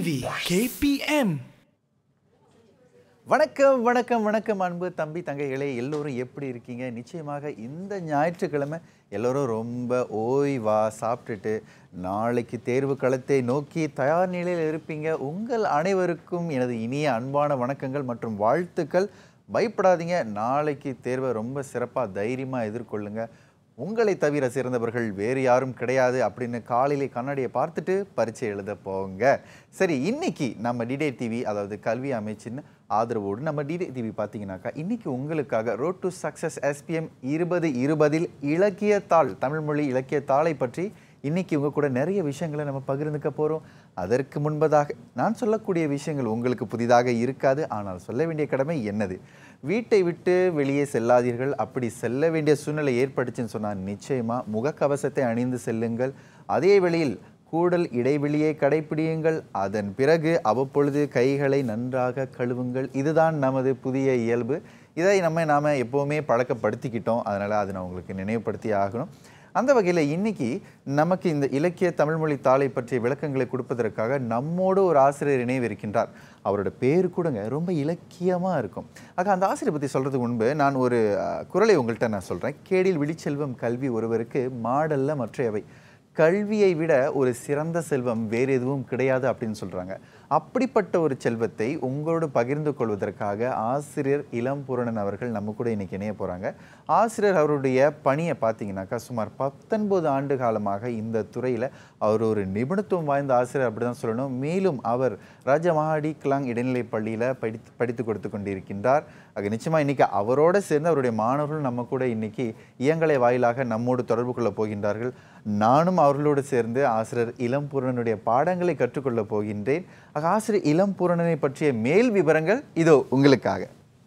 TV KPM வணக்கம் வணக்கம் வணக்கம் அன்பு தம்பி தங்கைகளே எல்லோரும் எப்படி இருக்கீங்க நிச்சயமாக இந்த ஞாயிற்றுக்கிழமை எல்லோரும் ரொம்ப ஓய்வா சாப்பிட்டுட்டு நாளைக்கு தேர்வு களத்தை நோக்கி தயார் நிலையில் இருப்பீங்க உங்கள் அனைவருக்கும் எனது இனிய அன்பான வணக்கங்கள் மற்றும் வாழ்த்துக்கள் பயப்படாதீங்க நாளைக்கு தேர்வை ரொம்ப சிறப்பாக தைரியமாக எதிர்கொள்ளுங்க உங்களை தவிர சிறந்தவர்கள் வேறு யாரும் கிடையாது அப்படின்னு காலையிலே கண்ணாடியை பார்த்துட்டு பரீட்சை எழுத போங்க சரி இன்னைக்கு நம்ம டிடே டிவி அதாவது கல்வி அமைச்சின் ஆதரவோடு நம்ம டிடே டிவி பார்த்தீங்கன்னாக்கா இன்னைக்கு உங்களுக்காக ரோட் டு சக்சஸ் எஸ்பிஎம் இருபது இருபதில் இலக்கியத்தாள் தமிழ் மொழி இலக்கியத்தாளை பற்றி இன்னைக்கு உங்க கூட நிறைய விஷயங்களை நம்ம பகிர்ந்துக்க போறோம் அதற்கு முன்பதாக நான் சொல்லக்கூடிய விஷயங்கள் உங்களுக்கு புதிதாக இருக்காது ஆனால் சொல்ல வேண்டிய கடமை என்னது வீட்டை விட்டு வெளியே செல்லாதீர்கள் அப்படி செல்ல வேண்டிய சூழ்நிலை ஏற்பட்டுச்சுன்னு சொன்னால் நிச்சயமா முகக்கவசத்தை அணிந்து செல்லுங்கள் அதே வேளையில் கூடல் இடைவெளியை கடைபிடியுங்கள் அதன் பிறகு அவ்வப்பொழுது கைகளை நன்றாக கழுவுங்கள் இதுதான் நமது புதிய இயல்பு இதை நம்ம நாம எப்போவுமே பழக்கப்படுத்திக்கிட்டோம் அதனால் அதை நான் உங்களுக்கு நினைவுபடுத்தி ஆகணும் அந்த வகையில் இன்னைக்கு நமக்கு இந்த இலக்கிய தமிழ்மொழி தாளை பற்றிய விளக்கங்களை கொடுப்பதற்காக நம்மோடு ஒரு ஆசிரியர் இணைவு இருக்கின்றார் அவரோட பேர் கூடங்க ரொம்ப இலக்கியமாக இருக்கும் ஆக அந்த ஆசிரியர் பற்றி சொல்கிறதுக்கு முன்பு நான் ஒரு அஹ், குறளை உங்கள்கிட்ட நான் சொல்கிறேன் கேடில் விழிச்செல்வம் கல்வி ஒருவருக்கு மாடல்ல மற்றையவை கல்வியை விட ஒரு சிறந்த செல்வம் வேறு எதுவும் கிடையாது அப்படின்னு சொல்றாங்க அப்படிப்பட்ட ஒரு செல்வத்தை உங்களோடு பகிர்ந்து கொள்வதற்காக ஆசிரியர் இளம்பூரணன் அவர்கள் நம்ம கூட இன்னைக்கு இணைய போறாங்க ஆசிரியர் அவருடைய பணியை பார்த்தீங்கன்னாக்கா சுமார் பத்தொன்பது ஆண்டு காலமாக இந்த துறையில அவர் ஒரு நிபுணத்துவம் வாய்ந்த ஆசிரியர் அப்படிதான் சொல்லணும் மேலும் அவர் ராஜமஹாடி கிளாங் இடைநிலைப் பள்ளியில படித்து படித்து கொடுத்து கொண்டிருக்கின்றார் ஆக நிச்சயமா இன்னைக்கு அவரோட சேர்ந்து அவருடைய மாணவர்கள் நம்ம கூட இன்னைக்கு இயங்கலை வாயிலாக நம்மோடு தொடர்பு கொள்ள போகின்றார்கள் நானும் அவர்களோடு சேர்ந்து ஆசிரியர் இளம்பூரணனுடைய பாடங்களை கற்றுக்கொள்ள போகின்றேன் ஆக ஆசிரியர் இளம்பூரணனை பற்றிய மேல் விவரங்கள் இதோ உங்களுக்காக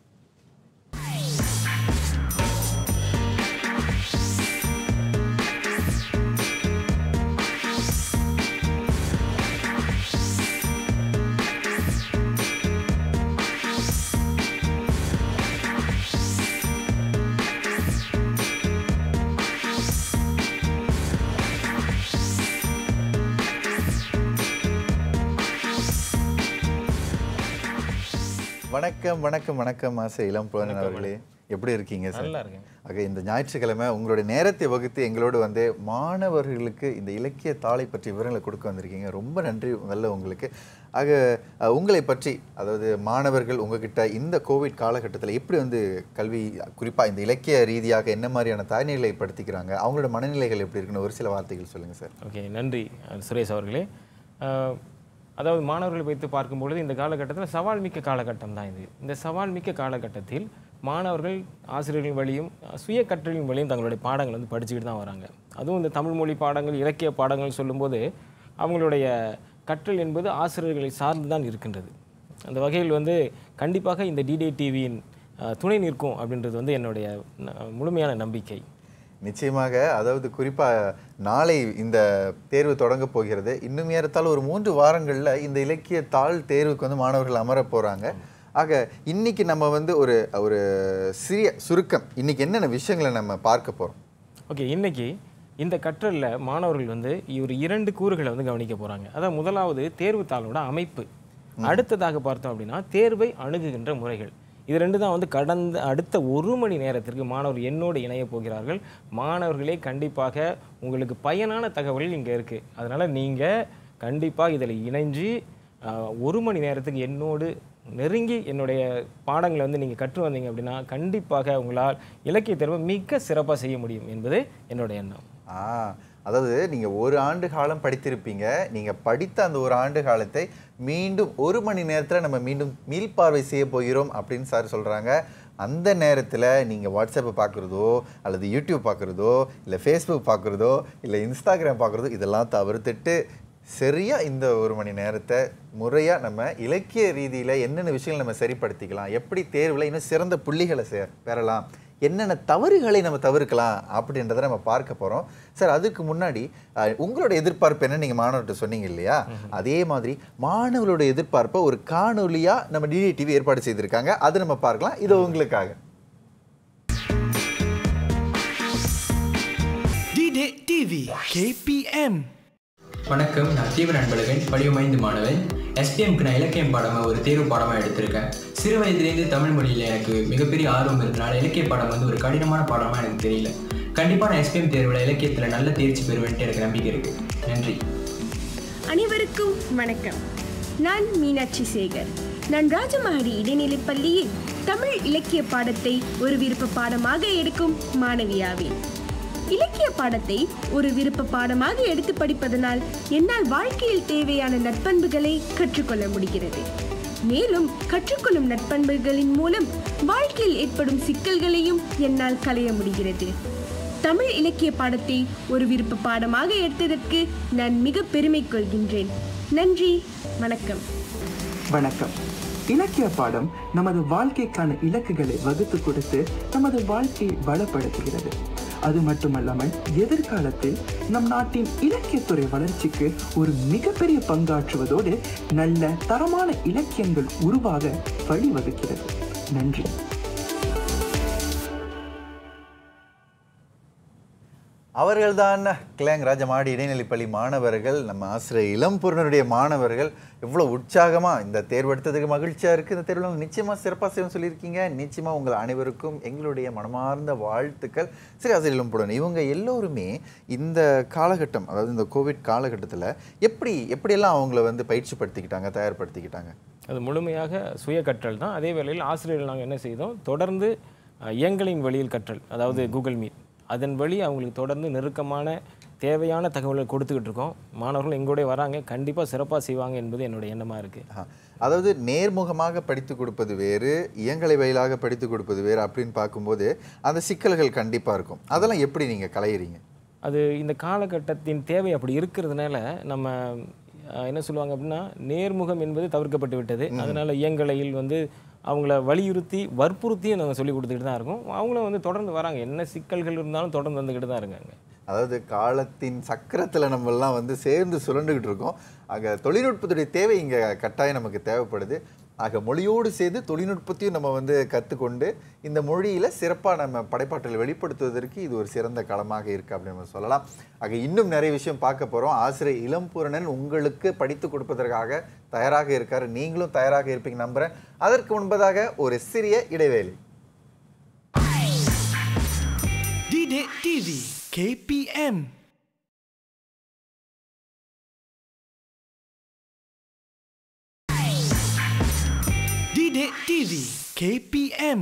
வணக்கம் வணக்கம் வணக்கம் ஆசிரியர் இளம்பூரணன் அவர்களே எப்படி இருக்கீங்க சார் நல்லா இருக்கேன் ஆக இந்த ஞாயிற்றுக்கிழமை உங்களுடைய நேரத்தை வகுத்து எங்களோடு வந்து மாணவர்களுக்கு இந்த இலக்கிய தாளை பற்றி விவரங்களை கொடுக்க வந்திருக்கீங்க ரொம்ப நன்றி முதல்ல உங்களுக்கு ஆக அஹ், உங்களை பற்றி அதாவது மாணவர்கள் உங்ககிட்ட இந்த கோவிட் காலகட்டத்தில் எப்படி வந்து கல்வி குறிப்பாக இந்த இலக்கிய ரீதியாக என்ன மாதிரியான தாய்நிலை படுத்திக்கிறாங்க அவங்களோட மனநிலைகள் எப்படி இருக்குன்னு ஒரு சில வார்த்தைகள் சொல்லுங்கள் சார் ஓகே நன்றி அஹ், சுரேஷ் அவர்களே அஹ், அதாவது மாணவர்களை வைத்து பார்க்கும்பொழுது இந்த காலகட்டத்தில் சவால் மிக்க காலகட்டம் தான் இது இந்த சவால் மிக்க காலகட்டத்தில் மாணவர்கள் ஆசிரியர்கள் வழியும் அஹ், சுய கற்றலின் வழியும் தங்களுடைய பாடங்கள் வந்து படிச்சுக்கிட்டு தான் வராங்க அதுவும் இந்த தமிழ் மொழி பாடங்கள் இலக்கிய பாடங்கள் சொல்லும்போது அவங்களுடைய கற்றல் என்பது ஆசிரியர்களை சார்ந்து தான் இருக்கின்றது அந்த வகையில் வந்து கண்டிப்பாக இந்த டிடி டிவியின் துணை நிற்கும் அப்படின்றது வந்து என்னுடைய ந- முழுமையான நம்பிக்கை நிச்சயமாக அதாவது குறிப்பாக நாளை இந்த தேர்வு தொடங்க போகிறது இன்னும் ஏறத்தாழ ஒரு மூன்று வாரங்களில் இந்த இலக்கிய தாள் தேர்வுக்கு வந்து மாணவர்கள் அமர போகிறாங்க ஆக இன்னைக்கு நம்ம வந்து ஒரு ஒரு சிறிய சுருக்கம் இன்னைக்கு என்னென்ன விஷயங்களை நம்ம பார்க்க போகிறோம் ஓகே இன்னைக்கு இந்த கற்றலில் மாணவர்கள் வந்து ஒரு இரண்டு கூறுகளை வந்து கவனிக்க போகிறாங்க அதான் முதலாவது தேர்வுத்தாளோட அமைப்பு அடுத்ததாக பார்த்தோம் அப்படின்னா தேர்வை அணுகுகின்ற முறைகள் இது ரெண்டு தான் வந்து கடந்த அடுத்த ஒரு மணி நேரத்திற்கு மாணவர்கள் என்னோடு இணைய போகிறார்கள் மாணவர்களே கண்டிப்பாக உங்களுக்கு பயனான தகவல் இங்கே இருக்குது அதனால் நீங்கள் கண்டிப்பாக இதில் இணைஞ்சு ஆஹ், ஒரு மணி நேரத்துக்கு என்னோடு நெருங்கி என்னுடைய பாடங்களை வந்து நீங்கள் கற்று வந்தீங்க அப்படின்னா கண்டிப்பாக உங்களால் இலக்கிய தேர்வை மிக சிறப்பாக செய்ய முடியும் என்பது என்னோட எண்ணம் ஆ அதாவது நீங்க ஒரு ஆண்டு காலம் படித்திருப்பீங்க நீங்க படித்த அந்த ஒரு ஆண்டு காலத்தை மீண்டும் ஒரு மணி நேரத்துல நம்ம மீண்டும் மீள்பார்வை செய்ய போகிறோம் அப்படின்னு சார் சொல்றாங்க அந்த நேரத்தில் நீங்கள் வாட்ஸ்அப்பை பார்க்குறதோ அல்லது யூடியூப் பார்க்குறதோ இல்லை ஃபேஸ்புக் பார்க்குறதோ இல்லை இன்ஸ்டாகிராம் பார்க்குறதோ இதெல்லாம் தவிர்த்துட்டு சரியா இந்த ஒரு மணி நேரத்தை முறையா நம்ம இலக்கிய ரீதியில என்னென்ன விஷயங்கள் நம்ம சரிப்படுத்திக்கலாம் எப்படி தேர்வுல இன்னும் சிறந்த புள்ளிகளை சே- பெறலாம் என்னென்ன தவறுகளை நம்ம தவிர்க்கலாம் அப்படின்றத நம்ம பார்க்க போறோம் சார் அதுக்கு முன்னாடி அஹ், உங்களோட எதிர்பார்ப்பு என்ன நீங்க மாணவர்கிட்ட சொன்னீங்க இல்லையா அதே மாதிரி மாணவர்களோட எதிர்பார்ப்பை ஒரு காணொலியா நம்ம டிடி டிவி ஏற்பாடு செய்திருக்காங்க அது நம்ம பார்க்கலாம் இது உங்களுக்காக Didik TV KPM வணக்கம் நான் தீவிர அன்பழகன் வடிவமைந்து மாணவன் எஸ்பிஎம்க்கு நான் இலக்கியம் பாடமாக ஒரு தேர்வு பாடமாக எடுத்திருக்கேன் சிறு வயதிலேருந்து தமிழ் மொழியில் எனக்கு மிகப்பெரிய ஆர்வம் இருந்தனால இலக்கிய பாடம் வந்து ஒரு கடினமான பாடமாக எனக்கு தெரியல கண்டிப்பாக நான் எஸ்பிஎம் தேர்வில் இலக்கியத்தில் நல்ல தேர்ச்சி பெறுவேன்ட்டு எனக்கு நம்பிக்கை இருக்குது நன்றி அனைவருக்கும் வணக்கம் நான் மீனாட்சி சேகர் நான் ராஜமஹாரி இடைநிலைப் பள்ளியில் தமிழ் இலக்கிய பாடத்தை ஒரு விருப்ப பாடமாக எடுக்கும் மாணவியாவேன் இலக்கிய பாடத்தை ஒரு விருப்ப பாடமாக எடுத்து படிப்பதனால் என்னால் வாழ்க்கையில் தேவையான நற்பண்புகளை கற்றுக்கொள்ள முடிகிறது மேலும் கற்றுக்கொள்ளும் நற்பண்புகளின் மூலம் வாழ்க்கையில் ஏற்படும் சிக்கல்களையும் என்னால் களைய முடிகிறது தமிழ் இலக்கிய பாடத்தை ஒரு விருப்ப பாடமாக எடுத்ததற்கு நான் மிக பெருமை கொள்கின்றேன் நன்றி வணக்கம் வணக்கம் இலக்கிய பாடம் நமது வாழ்க்கைக்கான இலக்குகளை வகுத்து கொடுத்து நமது வாழ்க்கையை பலப்படுத்துகிறது அது மட்டுமல்லாமல் எதிர்காலத்தில் நம் நாட்டின் இலக்கியத்துறை வளர்ச்சிக்கு ஒரு மிகப்பெரிய பங்காற்றுவதோடு நல்ல தரமான இலக்கியங்கள் உருவாக வழிவகுக்கிறது நன்றி அவர்கள்தான் கிளாங் ராஜமாடி இடைநிலைப்பள்ளி மாணவர்கள் நம்ம ஆசிரியர் இளம்பூர்ணருடைய மாணவர்கள் எவ்வளோ உற்சாகமாக இந்த தேர்வு எடுத்ததுக்கு மகிழ்ச்சியாக இருக்குது இந்த தேர்வில் நிச்சயமாக சிறப்பாக செய்யும் சொல்லியிருக்கீங்க நிச்சயமாக உங்கள் அனைவருக்கும் எங்களுடைய மனமார்ந்த வாழ்த்துக்கள் சரி ஆசிரியர் இளம்பூர்ணன் இவங்க எல்லோருமே இந்த காலகட்டம் அதாவது இந்த கோவிட் காலகட்டத்தில் எப்படி எப்படியெல்லாம் அவங்கள வந்து பயிற்சிப்படுத்திக்கிட்டாங்க தயார்படுத்திக்கிட்டாங்க அது முழுமையாக சுய கற்றல் தான் அதே வேளையில் ஆசிரியர்கள் நாங்கள் என்ன செய்தோம் தொடர்ந்து அஹ், இயங்கலின் வழியில் கற்றல் அதாவது கூகுள் மீட் அதன் வழி அவங்களுக்கு தொடர்ந்து நெருக்கமான தேவையான தகவல்களை கொடுத்துக்கிட்டு இருக்கோம் மாணவர்கள் எங்களோட வராங்க கண்டிப்பாக சிறப்பாக செய்வாங்க என்பது என்னுடைய எண்ணமாக இருக்குது ஆஹா. அதாவது நேர்முகமாக படித்து கொடுப்பது வேறு இயங்கலை வயலாக படித்து கொடுப்பது வேறு அப்படின்னு பார்க்கும்போது அந்த சிக்கல்கள் கண்டிப்பாக இருக்கும் அதெல்லாம் எப்படி நீங்கள் களையிறீங்க அது இந்த காலகட்டத்தின் தேவை அப்படி இருக்கிறதுனால நம்ம அஹ், என்ன சொல்லுவாங்க அப்படின்னா நேர்முகம் என்பது தவிர்க்கப்பட்டு விட்டது அதனால இயங்கலையில் வந்து அவங்கள வலியுறுத்தி வற்புறுத்தியும் நாங்கள் சொல்லி கொடுத்துக்கிட்டு தான் இருக்கோம் அவங்களும் வந்து தொடர்ந்து வராங்க என்ன சிக்கல்கள் இருந்தாலும் தொடர்ந்து வந்துக்கிட்டு தான் இருக்காங்க அதாவது காலத்தின் சக்கரத்தில் நம்மெல்லாம் வந்து சேர்ந்து சுழண்டுகிட்டு இருக்கோம் ஆக தொழில்நுட்பத்துடைய தேவை இங்கே கட்டாயம் நமக்கு தேவைப்படுது ஆக மொழியோடு சேர்த்து தொழில்நுட்பத்தையும் நம்ம வந்து கற்றுக்கொண்டு இந்த மொழியில் சிறப்பாக நம்ம படைப்பாற்றலை வெளிப்படுத்துவதற்கு இது ஒரு சிறந்த களமாக இருக்குது அப்படின்னு நம்ம சொல்லலாம் ஆக இன்னும் நிறைய விஷயம் பார்க்க போகிறோம் ஆசிரியர் இளம்பூரணன் உங்களுக்கு படித்து கொடுப்பதற்காக தயாராக இருக்கார் நீங்களும் தயாராக இருப்பீங்க நம்புகிறேன் அதற்கு முன்பதாக ஒரு சிறிய இடைவேளை Didik TV KPM Didik TV KPM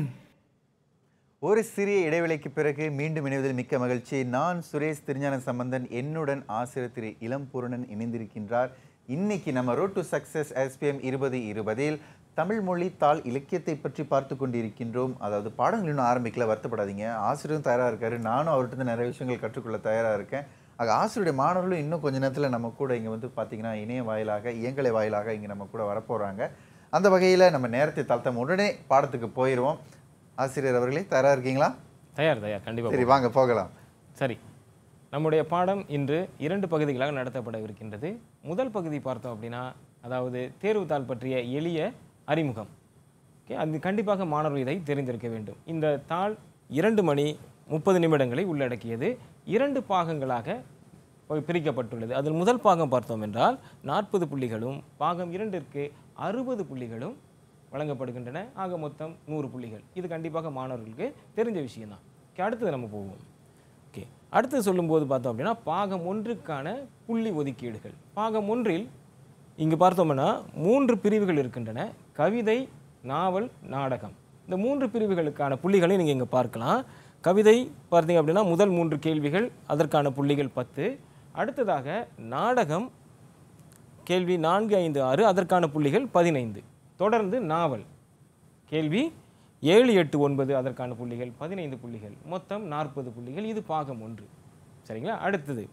ஒரு சிறிய இடைவேளைக்கு பிறகு மீண்டும் இணைவதில் மிக்க மகிழ்ச்சி நான் சுரேஷ் திருஞான சம்பந்தன் என்னுடன் ஆசிரியர் திரு இளம்பூரணன் இணைந்திருக்கின்றார் இன்னைக்கு நம்ம ரோட் டு சக்சஸ் எஸ்பிஎம் இருபது இருபதில் தமிழ் மொழி தாள் இலக்கியத்தை பற்றி பார்த்து கொண்டிருக்கின்றோம் அதாவது பாடங்கள் இன்னும் ஆரம்பிக்கல வருத்தப்படாதீங்க ஆசிரியரும் தயாராக இருக்காரு நானும் அவர்கிட்ட இருந்து நிறைய விஷயங்கள் கற்றுக்கொள்ள தயாராக இருக்கேன் ஆக ஆசிரியருடைய மாணவர்களும் இன்னும் கொஞ்ச நேரத்தில் நம்ம கூட இங்கே வந்து பார்த்தீங்கன்னா இணைய வாயிலாக இயங்கலை வாயிலாக இங்கே நம்ம கூட வரப்போகிறாங்க அந்த வகையில் நம்ம நேரத்தை தாழ்த்தாம உடனே பாடத்துக்கு போயிடுவோம் ஆசிரியர் அவர்களே தயாராக இருக்கீங்களா தயார் தயார் கண்டிப்பாக சரி வாங்க போகலாம் சரி நம்முடைய பாடம் இன்று இரண்டு பகுதிகளாக நடத்தப்படவிருக்கின்றது முதல் பகுதி பார்த்தோம் அப்படின்னா அதாவது தேர்வுத்தாள் பற்றிய எளிய அறிமுகம் ஓகே அது கண்டிப்பாக மாணவர்கள் இதை தெரிந்திருக்க வேண்டும் இந்த தாள் இரண்டு மணி முப்பது நிமிடங்களை உள்ளடக்கியது இரண்டு பாகங்களாக ப- பிரிக்கப்பட்டுள்ளது அதில் முதல் பாகம் பார்த்தோம் என்றால் நாற்பது புள்ளிகளும் பாகம் இரண்டிற்கு அறுபது புள்ளிகளும் வழங்கப்படுகின்றன ஆக மொத்தம் நூறு புள்ளிகள் இது கண்டிப்பாக மாணவர்களுக்கு தெரிஞ்ச விஷயம்தான் ஓகே அடுத்தது நம்ம போவோம் ஓகே அடுத்து சொல்லும்போது பார்த்தோம் அப்படின்னா பாகம் ஒன்றுக்கான புள்ளி ஒதுக்கீடுகள் பாகம் ஒன்றில் இங்கு பார்த்தோம்னா மூன்று பிரிவுகள் இருக்கின்றன கவிதை நாவல் நாடகம் இந்த மூன்று பிரிவுகளுக்கான புள்ளிகளை நீங்கள் இங்கே பார்க்கலாம் கவிதை பார்த்தீங்க அப்படின்னா முதல் மூன்று கேள்விகள் அதற்கான புள்ளிகள் பத்து அடுத்ததாக நாடகம் கேள்வி நான்கு ஐந்து ஆறு அதற்கான புள்ளிகள் பதினைந்து தொடர்ந்து நாவல் கேள்வி ஏழு எட்டு ஒன்பது அதற்கான புள்ளிகள் பதினைந்து புள்ளிகள் மொத்தம் நாற்பது புள்ளிகள் இது பாகம் ஒன்று சரிங்களா அடுத்தது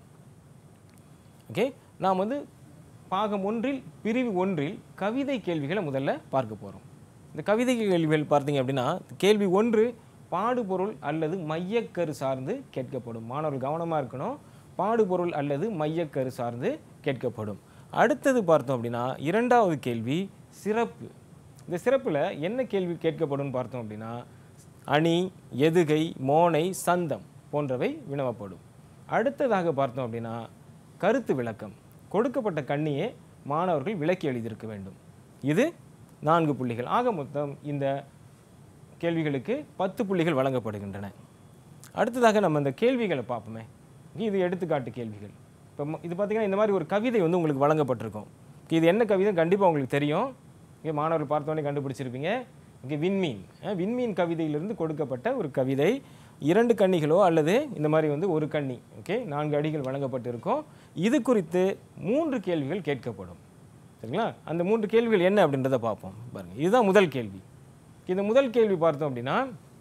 ஓகே நாம் வந்து பாகம் ஒன்றில் பிரிவு ஒன்றில் கவிதை கேள்விகளை முதல்ல பார்க்க போகிறோம் இந்த கவிதை கேள்விகள் பார்த்தீங்க அப்படின்னா கேள்வி ஒன்று பாடுபொருள் அல்லது மையக்கரு சார்ந்து கேட்கப்படும் மாணவர்கள் கவனமாக இருக்கணும் பாடுபொருள் அல்லது மையக்கரு சார்ந்து கேட்கப்படும் அடுத்தது பார்த்தோம் அப்படின்னா இரண்டாவது கேள்வி சிறப்பு இந்த சிறப்பில் என்ன கேள்வி கேட்கப்படும் பார்த்தோம் அப்படின்னா அணி எதுகை மோனை சந்தம் போன்றவை வினவப்படும் அடுத்ததாக பார்த்தோம் அப்படின்னா கருத்து விளக்கம் கொடுக்கப்பட்ட கண்ணியே மாணவர்கள் விளக்கி எழுதியிருக்க வேண்டும் இது நான்கு புள்ளிகள் ஆக மொத்தம் இந்த கேள்விகளுக்கு பத்து புள்ளிகள் வழங்கப்படுகின்றன அடுத்ததாக நம்ம இந்த கேள்விகளை பார்ப்போமே இது எடுத்துக்காட்டு கேள்விகள் இப்போ ம- இது பார்த்தீங்கன்னா இந்த மாதிரி ஒரு கவிதை வந்து உங்களுக்கு வழங்கப்பட்டிருக்கும் இது என்ன கவிதை கண்டிப்பாக உங்களுக்கு தெரியும் இங்கே மாணவர்கள் பார்த்தோன்னே கண்டுபிடிச்சிருப்பீங்க இங்கே விண்மீன் அஹ், விண்மீன் கவிதையிலிருந்து கொடுக்கப்பட்ட ஒரு கவிதை இரண்டு கன்னிகளோ அல்லது இந்த மாதிரி வந்து ஒரு கன்னி ஓகே நான்கு அடிகள் வழங்கப்பட்டிருக்கும் இது குறித்து மூன்று கேள்விகள் கேட்கப்படும் சரிங்களா அந்த மூன்று கேள்விகள் என்ன அப்படின்றத பார்ப்போம் பாருங்க இதுதான் முதல் கேள்வி இந்த முதல் கேள்வி பார்த்தோம் அப்படின்னா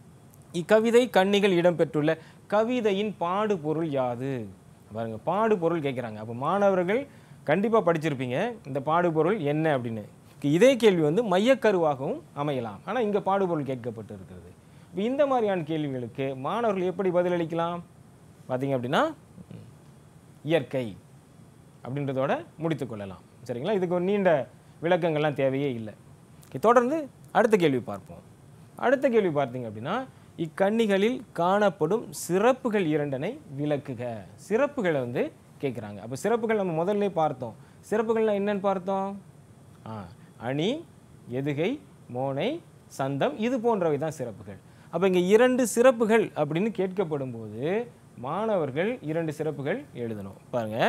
இக்கவிதை கன்னிகள் இடம்பெற்றுள்ள கவிதையின் பாடுபொருள் யாது பாருங்க பாடுபொருள் கேட்குறாங்க அப்போ மாணவர்கள் கண்டிப்பாக படிச்சிருப்பீங்க இந்த பாடுபொருள் என்ன அப்படின்னு இதே கேள்வி வந்து மையக்கருவாகவும் அமையலாம் ஆனால் இங்கே பாடுபொருள் கேட்கப்பட்டு இருக்கிறது இப்போ இந்த மாதிரியான கேள்விகளுக்கு மாணவர்கள் எப்படி பதிலளிக்கலாம் பார்த்தீங்க அப்படின்னா ம், இயற்கை அப்படின்றதோட முடித்துக்கொள்ளலாம் சரிங்களா இதுக்கு ஒரு நீண்ட விளக்கங்கள்லாம் தேவையே இல்லை Okay, தொடர்ந்து அடுத்த கேள்வி பார்ப்போம் அடுத்த கேள்வி பார்த்தீங்க அப்படின்னா இக்கன்னிகளில் காணப்படும் சிறப்புகள் இரண்டனை விளக்குக சிறப்புகளை வந்து கேட்குறாங்க அப்போ சிறப்புகள் நம்ம முதல்ல பார்த்தோம் சிறப்புகள்லாம் என்னன்னு பார்த்தோம் ஆ அணி எதுகை மோனை சந்தம் இது போன்றவை தான் சிறப்புகள் அப்போ இங்கே இரண்டு சிறப்புகள் அப்படின்னு கேட்கப்படும் போது மாணவர்கள் இரண்டு சிறப்புகள் எழுதணும் பாருங்க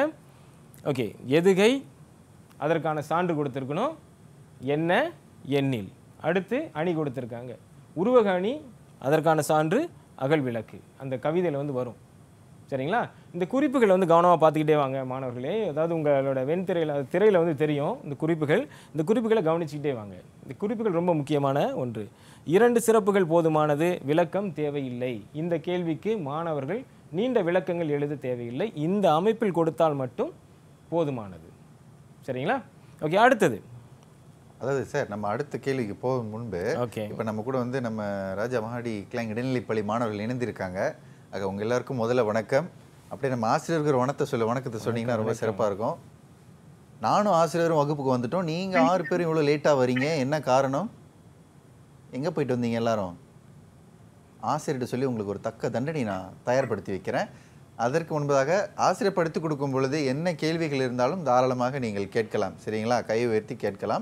ஓகே எதுகை அதற்கான சான்று கொடுத்துருக்கணும் என்ன எண்ணில் அடுத்து அணி கொடுத்துருக்காங்க உருவக அணி அதற்கான சான்று அகல் விளக்கு அந்த கவிதையில் வந்து வரும் சரிங்களா இந்த குறிப்புகளை வந்து கவனமாக பார்த்துக்கிட்டே வாங்க மாணவர்களே அதாவது உங்களோட வெண்திரையில் திரையில் வந்து தெரியும் இந்த குறிப்புகள் இந்த குறிப்புகளை கவனிச்சுக்கிட்டே வாங்க இந்த குறிப்புகள் ரொம்ப முக்கியமான ஒன்று இரண்டு சிறப்புகள் போதுமானது விளக்கம் தேவையில்லை இந்த கேள்விக்கு மாணவர்கள் நீண்ட விளக்கங்கள் எழுத தேவையில்லை இந்த அமைப்பில் கொடுத்தால் மட்டும் போதுமானது சரிங்களா ஓகே அடுத்தது அதாவது சார் நம்ம அடுத்த கேள்விக்கு போகும் முன்பு ஓகே இப்போ நம்ம கூட வந்து நம்ம ராஜா மகாடி கிளாங் இடைநிலைப்பள்ளி மாணவர்கள் இணைந்திருக்காங்க ஆக உங்க எல்லாருக்கும் முதல்ல வணக்கம் அப்படியே நம்ம ஆசிரியருக்கு ஒரு வணக்கத்தை சொல்ல வணக்கத்தை சொன்னீங்கன்னா ரொம்ப சிறப்பாக இருக்கும் நானும் ஆசிரியரும் வகுப்புக்கு வந்துட்டோம் நீங்க ஆறு பேரும் இவ்வளோ லேட்டாக வரீங்க என்ன காரணம் எங்கே போயிட்டு வந்தீங்க எல்லாரும் ஆசிரியர்கிட்ட சொல்லி உங்களுக்கு ஒரு தக்க தண்டனை நான் தயார்படுத்தி வைக்கிறேன் அதற்கு முன்பதாக ஆசிரியர் படித்து கொடுக்கும் பொழுது என்ன கேள்விகள் இருந்தாலும் தாராளமாக நீங்கள் கேட்கலாம் சரிங்களா கை உயர்த்தி கேட்கலாம்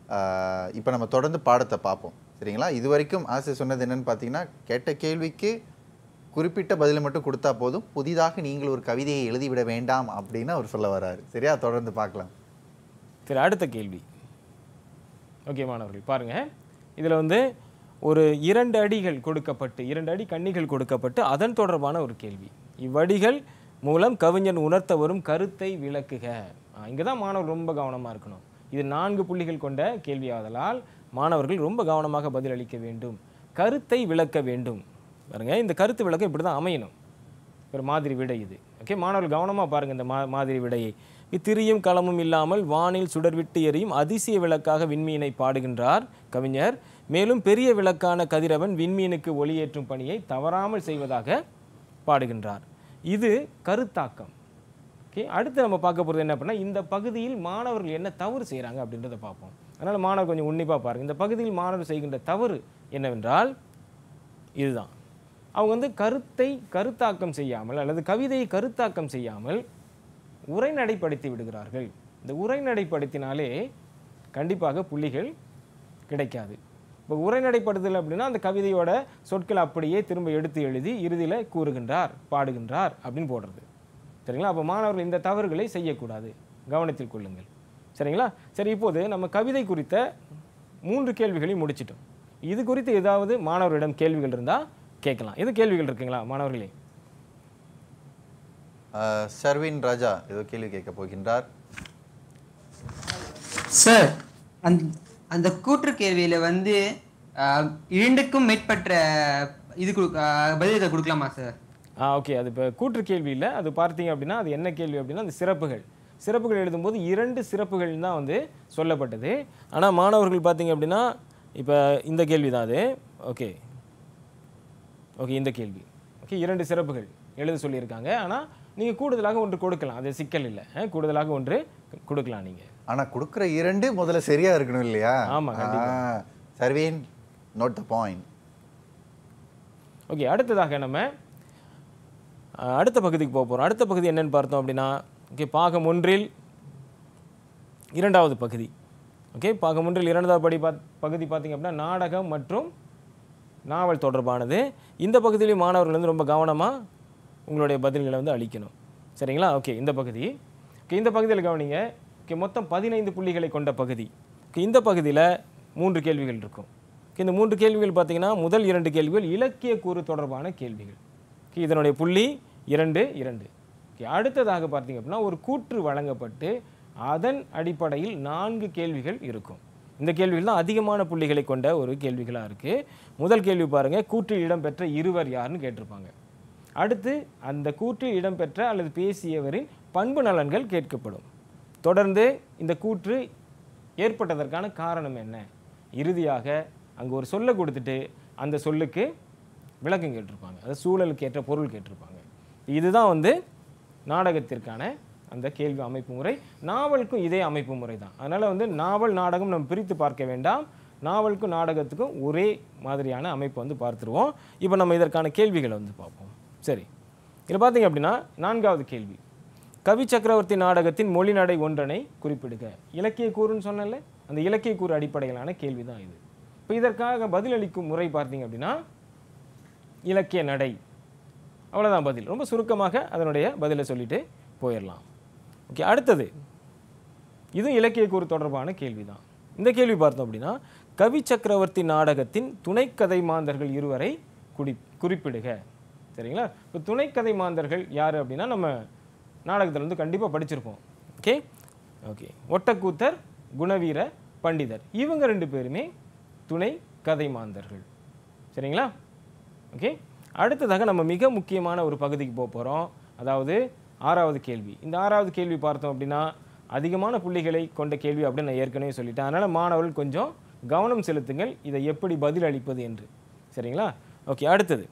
இப்போ நம்ம தொடர்ந்து பாடத்தை பார்ப்போம் சரிங்களா இது வரைக்கும் ஆசிரியர் சொன்னது என்னன்னு பார்த்தீங்கன்னா கேட்ட கேள்விக்கு குறிப்பிட்ட பதிலை மட்டும் கொடுத்தா போதும் புதிதாக நீங்கள் ஒரு கவிதையை எழுதிவிட வேண்டாம் அப்படின்னு அவர் சொல்ல வராரு சரியா தொடர்ந்து பார்க்கலாம் சரி அடுத்த கேள்வி ஓகே மாணவர்கள் பாருங்க இதில் வந்து ஒரு இரண்டு அடிகள் கொடுக்கப்பட்டு இரண்டு அடி கன்னிகள் கொடுக்கப்பட்டு அதன் தொடர்பான ஒரு கேள்வி இவ்வடிகள் மூலம் கவிஞன் உணர்த்த வரும் கருத்தை விளக்குக இங்கே தான் மாணவர்கள் ரொம்ப கவனமாக இருக்கணும் இது நான்கு புள்ளிகள் கொண்ட கேள்வியாதலால் மாணவர்கள் ரொம்ப கவனமாக பதிலளிக்க வேண்டும் கருத்தை விளக்க வேண்டும் பாருங்க இந்த கருத்து விளக்கம் இப்படி தான் அமையணும் ஒரு மாதிரி விடை இது ஓகே மாணவர்கள் கவனமாக பாருங்கள் இந்த மா மாதிரி விடையை இத்திரியும் களமும் இல்லாமல் வானில் சுடர்விட்டு எரியும் அதிசய விளக்காக விண்மீனை பாடுகின்றார் கவிஞர் மேலும் பெரிய விளக்கான கதிரவன் விண்மீனுக்கு ஒளியேற்றும் பணியை தவறாமல் செய்வதாக பாடுகின்றார் இது கருத்தாக்கம் ஓகே அடுத்து நம்ம பார்க்க போகிறது என்ன அப்படின்னா இந்த பகுதியில் மாணவர்கள் என்ன தவறு செய்கிறாங்க அப்படின்றத பார்ப்போம் அதனால் மாணவர் கொஞ்சம் உன்னிப்பாக பாருங்கள் இந்த பகுதியில் மாணவர் செய்கின்ற தவறு என்னவென்றால் இதுதான் அவங்க வந்து கருத்தை கருத்தாக்கம் செய்யாமல் அல்லது கவிதையை கருத்தாக்கம் செய்யாமல் உரைநடைப்படுத்தி விடுகிறார்கள் இந்த உரைநடைப்படுத்தினாலே கண்டிப்பாக புள்ளிகள் கிடைக்காது இப்போ உரைநடைப்படுத்தல் அப்படின்னா அந்த கவிதையோட சொற்கள் அப்படியே திரும்ப எடுத்து எழுதி இறுதியில் கூறுகின்றார் பாடுகின்றார் அப்படின்னு போடுறது சரிங்களா அப்போ மாணவர்கள் இந்த தவறுகளை செய்யக்கூடாது கவனத்தில் கொள்ளுங்கள் சரிங்களா சரி இப்போது நம்ம கவிதை குறித்த மூன்று கேள்விகளையும் முடிச்சிட்டோம் இது குறித்து ஏதாவது மாணவர்களிடம் கேள்விகள் இருந்தால் கேட்கலாம் எது கேள்விகள் இருக்குங்களா மாணவர்களே ஆஹ் சர்வின் ராஜா ஏதோ கேள்வி கேட்க போகின்றார் சார் அந்த அந்த கூற்று கேள்வியில வந்து ஆஹ், இரண்டுக்கும் மேற்பட்ட இது கொடு ஆஹ், பதில்கள் கொடுக்கலாமா சார் ஆ ஓகே அது இப்போ கூற்று கேள்வி இல்லை அது பார்த்தீங்க அப்படின்னா அது என்ன கேள்வி அப்படின்னா அந்த சிறப்புகள் சிறப்புகள் எழுதும்போது இரண்டு சிறப்புகள் தான் வந்து சொல்லப்பட்டது ஆனால் மாணவர்கள் பார்த்தீங்க அப்படின்னா இப்போ இந்த கேள்வி தான் அது ஓகே ஓகே இந்த கேள்வி ஓகே இரண்டு சிறப்புகள் எழுத சொல்லியிருக்காங்க ஆனால் நீங்கள் கூடுதலாக ஒன்று கொடுக்கலாம் அது சிக்கல் இல்லை அஹ், கூடுதலாக ஒன்று கொடுக்கலாம் நீங்கள் ஆனா கொடுக்குற இரண்டு முதல்ல சரியா இருக்கணும் இல்லையா ஆமா, கண்டிப்பா. Ah Sarvin note the point okay அடுத்ததாக நம்ம அஹ், அடுத்த பகுதிக்கு போக போகிறோம் அடுத்த பகுதி என்னன்னு பார்த்தோம் அப்படின்னா ஓகே பாகம் ஒன்றில் இரண்டாவது பகுதி ஓகே பாகம் ஒன்றில் இரண்டாவது படி பாத் பகுதி பார்த்தீங்க அப்படின்னா நாடகம் மற்றும் நாவல் தொடர்பானது இந்த பகுதியிலையும் மாணவர்கள் வந்து ரொம்ப கவனமாக உங்களுடைய பதில்களை வந்து அளிக்கணும் சரிங்களா ஓகே இந்த பகுதி ஓகே இந்த பகுதியில் கவனிங்க ஓகே மொத்தம் பதினைந்து புள்ளிகளை கொண்ட பகுதி ஓகே இந்த பகுதியில் மூன்று கேள்விகள் இருக்கும் ஓகே இந்த மூன்று கேள்விகள் பார்த்தீங்கன்னா முதல் இரண்டு கேள்விகள் இலக்கிய கூறு தொடர்பான கேள்விகள் ஓகே இதனுடைய புள்ளி இரண்டு இரண்டு ஓகே அடுத்ததாக பார்த்தீங்க அப்படின்னா ஒரு கூற்று வழங்கப்பட்டு அதன் அடிப்படையில் நான்கு கேள்விகள் இருக்கும் இந்த கேள்விகள் தான் அதிகமான புள்ளிகளை கொண்ட ஒரு கேள்விகளாக இருக்குது முதல் கேள்வி பாருங்கள் கூற்றில் இடம்பெற்ற இருவர் யாருன்னு கேட்டிருப்பாங்க அடுத்து அந்த கூற்றில் இடம்பெற்ற அல்லது பேசியவரின் பண்பு நலன்கள் கேட்கப்படும் தொடர்ந்து இந்த கூற்று ஏற்பட்டதற்கான காரணம் என்ன இறுதியாக அங்கே ஒரு சொல்லை கொடுத்துட்டு அந்த சொல்லுக்கு விளக்கம் கேட்டிருப்பாங்க அதாவது சூழலுக்கு ஏற்ற பொருள் கேட்டிருப்பாங்க இதுதான் வந்து நாடகத்திற்கான அந்த கேள்வி அமைப்பு முறை நாவலுக்கும் இதே அமைப்பு முறை தான் அதனால் வந்து நாவல் நாடகம் நம்ம பிரித்து பார்க்க வேண்டாம் நாவலுக்கும் நாடகத்துக்கும் ஒரே மாதிரியான அமைப்பு வந்து பார்த்துருவோம் இப்போ நம்ம இதற்கான கேள்விகளை வந்து பார்ப்போம் சரி இதில் பார்த்தீங்க அப்படின்னா நான்காவது கேள்வி கவி சக்கரவர்த்தி நாடகத்தின் மொழிநடை ஒன்றனை குறிப்பிடுக இலக்கிய கூறுன்னு சொன்னேன்ல அந்த இலக்கிய கூறு அடிப்படையிலான கேள்வி தான் இது இப்போ இதற்காக பதிலளிக்கும் முறை பார்த்தீங்க அப்படின்னா இலக்கிய நடை அவ்வளோதான் பதில் ரொம்ப சுருக்கமாக அதனுடைய பதிலை சொல்லிட்டு போயிடலாம் ஓகே அடுத்தது இதுவும் இலக்கிய கூறு தொடர்பான கேள்வி தான் இந்த கேள்வி பார்த்தோம் அப்படின்னா கவி சக்கரவர்த்தி நாடகத்தின் துணைக்கதை மாந்தர்கள் இருவரை குடி குறிப்பிடுக சரிங்களா இப்போ துணைக்கதை மாந்தர்கள் யார் அப்படின்னா நம்ம நாடகத்தில் வந்து கண்டிப்பாக படிச்சிருப்போம் ஓகே ஓகே ஒட்டக்கூத்தர் குணவீர பண்டிதர் இவங்க ரெண்டு பேருமே துணை கதை மாந்தர்கள் சரிங்களா ஓகே அடுத்ததாக நம்ம மிக முக்கியமான ஒரு பகுதிக்கு போக போகிறோம் அதாவது ஆறாவது கேள்வி இந்த ஆறாவது கேள்வி பார்த்தோம் அப்படின்னா அதிகமான புள்ளிகளை கொண்ட கேள்வி அப்படின்னு நான் ஏற்கனவே சொல்லிட்டேன் அதனால் மாணவர்கள் கொஞ்சம் கவனம் செலுத்துங்கள் இதை எப்படி பதில் அளிப்பது என்று சரிங்களா ஓகே அடுத்தது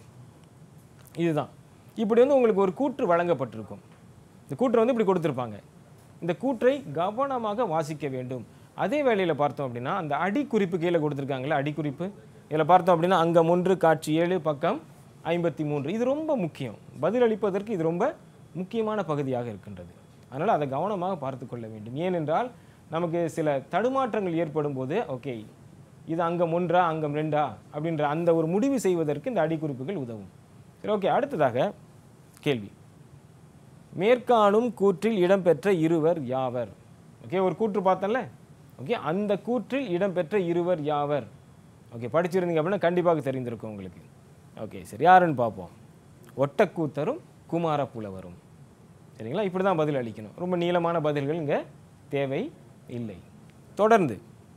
இதுதான் இப்படி வந்து உங்களுக்கு ஒரு கூற்று வழங்கப்பட்டிருக்கும் இந்த கூற்றை வந்து இப்படி கொடுத்துருப்பாங்க இந்த கூற்றை கவனமாக வாசிக்க வேண்டும் அதே வேளையில் பார்த்தோம் அப்படின்னா அந்த அடிக்குறிப்பு கீழே கொடுத்துருக்காங்களே அடிக்குறிப்பு இதில் பார்த்தோம் அப்படின்னா அங்கம் ஒன்று காட்சி ஏழு பக்கம் ஐம்பத்தி மூன்று இது ரொம்ப முக்கியம் பதிலளிப்பதற்கு இது ரொம்ப முக்கியமான பகுதியாக இருக்கின்றது அதனால் அதை கவனமாக பார்த்து கொள்ள வேண்டும் ஏனென்றால் நமக்கு சில தடுமாற்றங்கள் ஏற்படும் போது ஓகே இது அங்கம் ஒன்றா அங்கம் ரெண்டா அப்படின்ற அந்த ஒரு முடிவு செய்வதற்கு இந்த அடிக்குறிப்புகள் உதவும் சரி ஓகே அடுத்ததாக கேள்வி மேற்காணும் கூற்றில் இடம்பெற்ற இருவர் யாவர் ஓகே ஒரு கூற்று பார்த்தோம்ல ஓகே அந்த கூற்றில் இடம்பெற்ற இருவர் யாவர் ஓகே படிச்சிருந்தீங்க அப்படின்னா கண்டிப்பாக தெரிந்திருக்கும் உங்களுக்கு ஓகே சரி யாருன்னு பார்ப்போம் ஒட்டக்கூத்தரும் குமார புலவரும் சரிங்களா இப்படி தான் பதில் அளிக்கணும் ரொம்ப நீளமான பதில்கள் இங்கே தேவை இல்லை தொடர்ந்து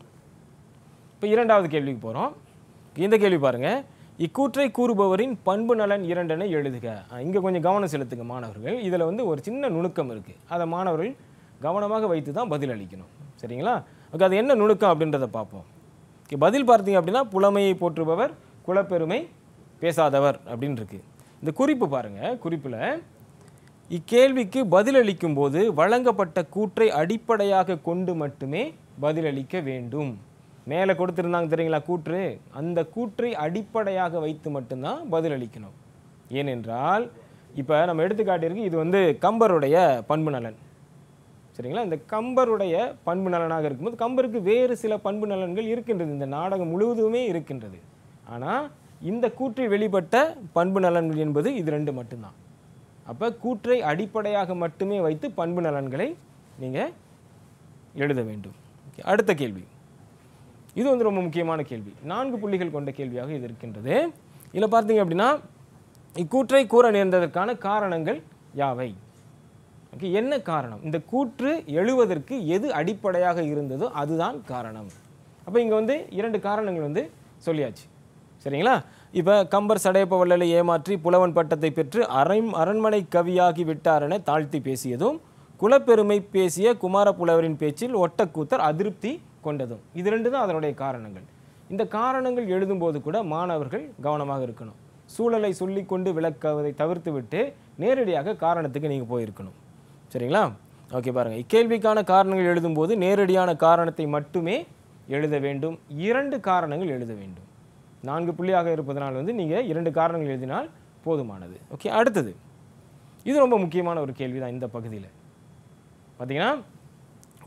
இப்போ இரண்டாவது கேள்விக்கு போகிறோம் இந்த கேள்வி பாருங்க இக்கூற்றை கூறுபவரின் பண்பு நலன் இரண்டென எழுதுக இங்கே கொஞ்சம் கவனம் செலுத்துங்க மாணவர்கள் இதில் வந்து ஒரு சின்ன நுணுக்கம் இருக்குது அதை மாணவர்கள் கவனமாக வைத்து தான் பதில் அளிக்கணும் சரிங்களா ஓகே அது என்ன நுணுக்கம் அப்படின்றத பார்ப்போம் ஓகே பதில் பார்த்தீங்க அப்படின்னா புலமையை போற்றுபவர் குலப்பெருமை பேசாதவர் அப்படின்னு இருக்கு இந்த குறிப்பு பாருங்க குறிப்பில் இக்கேள்விக்கு பதிலளிக்கும் போது வழங்கப்பட்ட கூற்றை அடிப்படையாக கொண்டு மட்டுமே பதிலளிக்க வேண்டும் மேலே கொடுத்துருந்தாங்க தெரியுங்களா கூற்று அந்த கூற்றை அடிப்படையாக வைத்து மட்டும்தான் பதிலளிக்கணும் ஏனென்றால் இப்போ நம்ம எடுத்துக்காட்டிற்கு இது வந்து கம்பருடைய பண்பு நலன் சரிங்களா இந்த கம்பருடைய பண்பு நலனாக இருக்கும்போது கம்பருக்கு வேறு சில பண்பு நலன்கள் இருக்கின்றது இந்த நாடகம் முழுவதுமே இருக்கின்றது ஆனால் இந்த கூற்றில் வெளிப்பட்ட பண்பு நலன்கள் என்பது இது ரெண்டு மட்டும்தான் அப்போ கூற்றை அடிப்படையாக மட்டுமே வைத்து பண்பு நலன்களை நீங்கள் எழுத வேண்டும் Okay, அடுத்த கேள்வி இது வந்து ரொம்ப முக்கியமான கேள்வி நான்கு புள்ளிகள் கொண்ட கேள்வியாக இது இருக்கின்றது இதில் பார்த்தீங்க அப்படின்னா இக்கூற்றை கூற நேர்ந்ததற்கான காரணங்கள் யாவை ஓகே என்ன காரணம் இந்த கூற்று எழுவதற்கு எது அடிப்படையாக இருந்ததோ அதுதான் காரணம் அப்போ இங்கே வந்து இரண்டு காரணங்கள் வந்து சொல்லியாச்சு சரிங்களா இப்போ கம்பர் சடையப்ப வள்ளலை ஏமாற்றி புலவன் பட்டத்தை பெற்று அரை அரண்மனை கவியாகி விட்டாரென தாழ்த்தி பேசியதும் குலப்பெருமை பேசிய குமார புலவரின் பேச்சில் ஒட்டக்கூத்தர் அதிருப்தி கொண்டதும் இது ரெண்டு தான் அதனுடைய காரணங்கள் இந்த காரணங்கள் எழுதும்போது கூட மாணவர்கள் கவனமாக இருக்கணும் சூழலை சொல்லிக்கொண்டு விளக்குவதை தவிர்த்து விட்டு நேரடியாக காரணத்துக்கு நீங்கள் போயிருக்கணும் சரிங்களா ஓகே பாருங்க இக்கேள்விக்கான காரணங்கள் எழுதும்போது நேரடியான காரணத்தை மட்டுமே எழுத வேண்டும் இரண்டு காரணங்கள் எழுத வேண்டும் நான்கு புள்ளியாக இருப்பதனால் வந்து நீங்கள் இரண்டு காரணங்கள் எழுதினால் போதுமானது ஓகே அடுத்தது இது ரொம்ப முக்கியமான ஒரு கேள்வி தான் இந்த பகுதியில் பார்த்தீங்கன்னா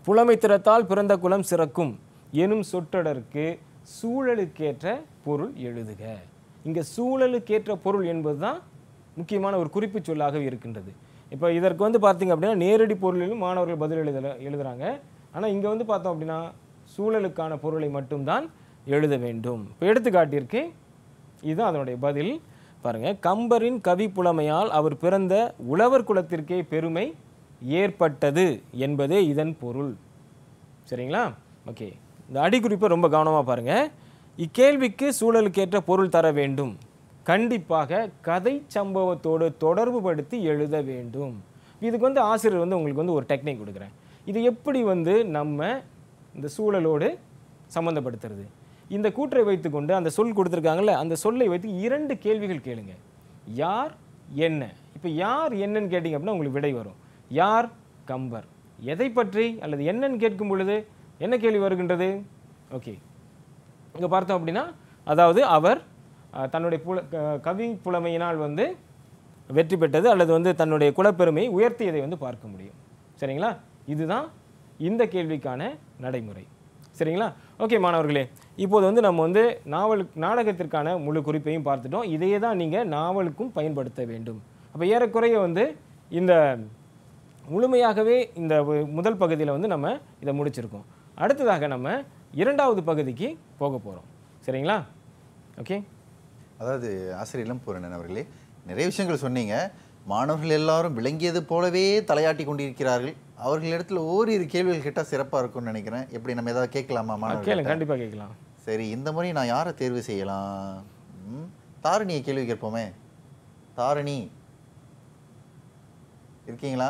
புலமை திறத்தால் பிறந்த குலம் சிறக்கும் எனும் சொற்றொடருக்கு சூழலுக்கேற்ற பொருள் எழுதுக இங்கே சூழலுக்கேற்ற பொருள் என்பது தான் முக்கியமான ஒரு குறிப்புச் சொல்லாக இருக்கின்றது இப்போ இதற்கு வந்து பார்த்தீங்க அப்படின்னா நேரடி பொருளிலும் மாணவர்கள் பதில் எழுதல எழுதுறாங்க ஆனால் இங்கே வந்து பார்த்தோம் அப்படின்னா சூழலுக்கான பொருளை மட்டும்தான் எழுத வேண்டும் இப்போ எடுத்துக்காட்டிற்கு இதுதான் அதனுடைய பதில் பாருங்க கம்பரின் கவி புலமையால் அவர் பிறந்த உழவர் குலத்திற்கே பெருமை ஏற்பட்டது என்பதே இதன் பொருள் சரிங்களா ஓகே இந்த அடிக்குறிப்பை ரொம்ப கவனமாக பாருங்க இக்கேள்விக்கு சூழலுக்கேற்ற பொருள் தர வேண்டும் கண்டிப்பாக கதை சம்பவத்தோடு தொடர்பு படுத்தி எழுத வேண்டும் இதுக்கு வந்து ஆசிரியர் வந்து உங்களுக்கு வந்து ஒரு டெக்னிக் கொடுக்குறேன் இது எப்படி வந்து நம்ம இந்த சூழலோடு சம்மந்தப்படுத்துறது இந்த கூற்றை வைத்துக்கொண்டு அந்த சொல் கொடுத்துருக்காங்கல்ல அந்த சொல்லை வைத்து இரண்டு கேள்விகள் கேளுங்க யார் என்ன இப்போ யார் என்னன்னு கேட்டிங்க அப்படின்னா உங்களுக்கு விடை வரும் யார் கம்பர் எதை பற்றி அல்லது என்னன்னு கேட்கும் பொழுது என்ன கேள்வி வருகின்றது ஓகே இங்கே பார்த்தோம் அப்படின்னா அதாவது அவர் அஹ், தன்னுடைய புல க- கவி புலமையினால் வந்து வெற்றி பெற்றது அல்லது வந்து தன்னுடைய குலப்பெருமையை உயர்த்தியதை வந்து பார்க்க முடியும் சரிங்களா இதுதான் இந்த கேள்விக்கான நடைமுறை சரிங்களா ஓகே மாணவர்களே இப்போது வந்து நம்ம வந்து நாவல் நாடகத்திற்கான முழு குறிப்பையும் பார்த்துட்டோம் இதையே தான் நீங்கள் நாவலுக்கும் பயன்படுத்த வேண்டும் அப்போ ஏறக்குறைய வந்து இந்த முழுமையாகவே இந்த வ- முதல் பகுதியில் வந்து நம்ம இதை முடிச்சிருக்கோம் அடுத்ததாக நம்ம இரண்டாவது பகுதிக்கு போக போகிறோம் சரிங்களா ஓகே அதாவது ஆசிரியர் இளம்பூரணன் அவர்களே நிறைய விஷயங்கள் சொன்னீங்க மாணவர்கள் எல்லாரும் விளங்கியது போலவே தலையாட்டி கொண்டிருக்கிறார்கள் அவர்களிடத்துல ஓரிரு கேள்விகள் கேட்டால் சிறப்பாக இருக்கும்னு நினைக்கிறேன் எப்படி நம்ம ஏதாவது கேட்கலாமா கேளுங்க மாணவர்கள் கண்டிப்பாக கேட்கலாம் சரி இந்த முறை நான் யாரை தேர்வு செய்யலாம் ம், தாரிணியை கேள்வி கேட்போமே தாரிணி இருக்கீங்களா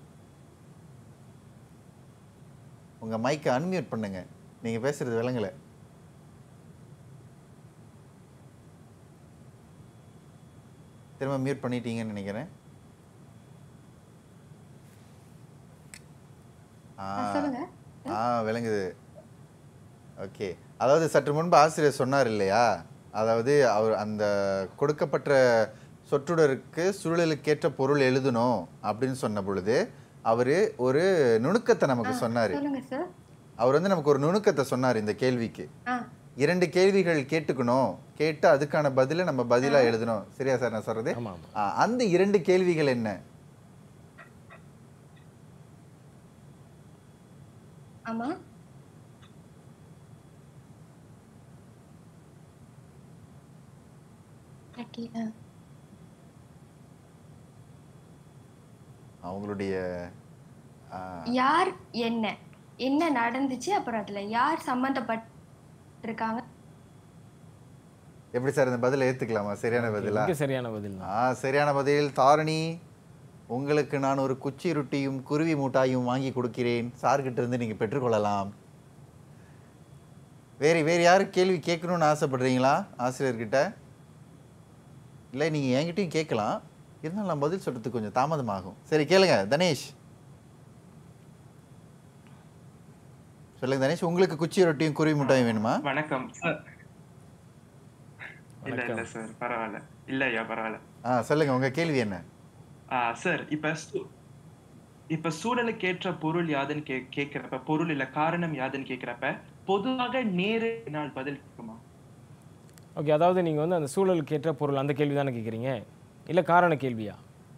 உங்க மைக்கை அன்மியூட் பண்ணுங்க நீங்க பேசுறது விளங்கல திரும்ப மியூட் பண்ணிட்டீங்கன்னு நினைக்கிறேன் ஆ ஆ விளங்குது ஓகே அதாவது சற்று முன்பு ஆசிரியர் சொன்னார் இல்லையா அதாவது அவர் அந்த கொடுக்கப்பட்ட சொற்றொடருக்கு சூழலுக்கேற்ற பொருள் எழுதணும் அப்படின்னு சொன்ன பொழுது அவர் ஒரு நுணுக்கத்தை நமக்கு சொன்னார் சொல்லுங்க சார் அவர் வந்து நமக்கு ஒரு நுணுக்கத்தை சொன்னார் இந்த கேள்விக்கு ஆ இரண்டு கேள்விகள் கேட்டுக்கணும் கேட்டு அதுக்கான பதிலை நம்ம பதிலா எழுதணும் சரியா சார் நான் சொல்றது ஆமாம் ஆமாம் ஆ, அந்த இரண்டு கேள்விகள் என்ன ஆமா Okay, ஆ. அவங்களுடைய ஆ, யார் என்ன என்ன நடந்துச்சு அப்புறம் அதுல யார் சம்மந்தப்பட்டிருக்காங்க எப்படி சார் இந்த பதிலை ஏத்துக்கலாமா சரியான பதிலா மிக சரியான பதில் தான் ஆ சரியான பதில் தாரணி உங்களுக்கு நான் ஒரு குச்சி ரொட்டியும் குருவி மூட்டாயும் வாங்கி கொடுக்கிறேன் சார்கிட்ட இருந்து நீங்க பெற்றுக்கொள்ளலாம் வேறு வேறு யாரும் கேள்வி கேட்கணும்னு ஆசைப்படுறீங்களா ஆசிரியர்கிட்ட இல்லை நீங்க என்கிட்டயும் கேட்கலாம் இருந்தாலும் நான் பதில் சொல்றதுக்கு கொஞ்சம் தாமதமாகும் சரி கேளுங்க தனேஷ் சொல்லுங்க தனேஷ் உங்களுக்கு குச்சி ரொட்டியும் குருவி முட்டாயும் வேணுமா வணக்கம் சார் இல்ல இல்ல சார் பரவாயில்ல இல்ல ஐயா பரவாயில்ல ஆ சொல்லுங்க உங்க கேள்வி என்ன ஆ சார் இப்ப சு- இப்ப சூழலுக்கேற்ற பொருள் யாதுன்னு கே கேக்குறப்ப பொருள் இல்ல காரணம் யாதுன்னு கேக்குறப்ப பொதுவாக நேரு நாள் பதில் இருக்குமா ஓகே அதாவது நீங்கள் வந்து அந்த சூழலுக்கு ஏற்ற பொருள் அந்த கேள்வி தானே கேட்குறீங்க இல்லை காரண கேள்வியா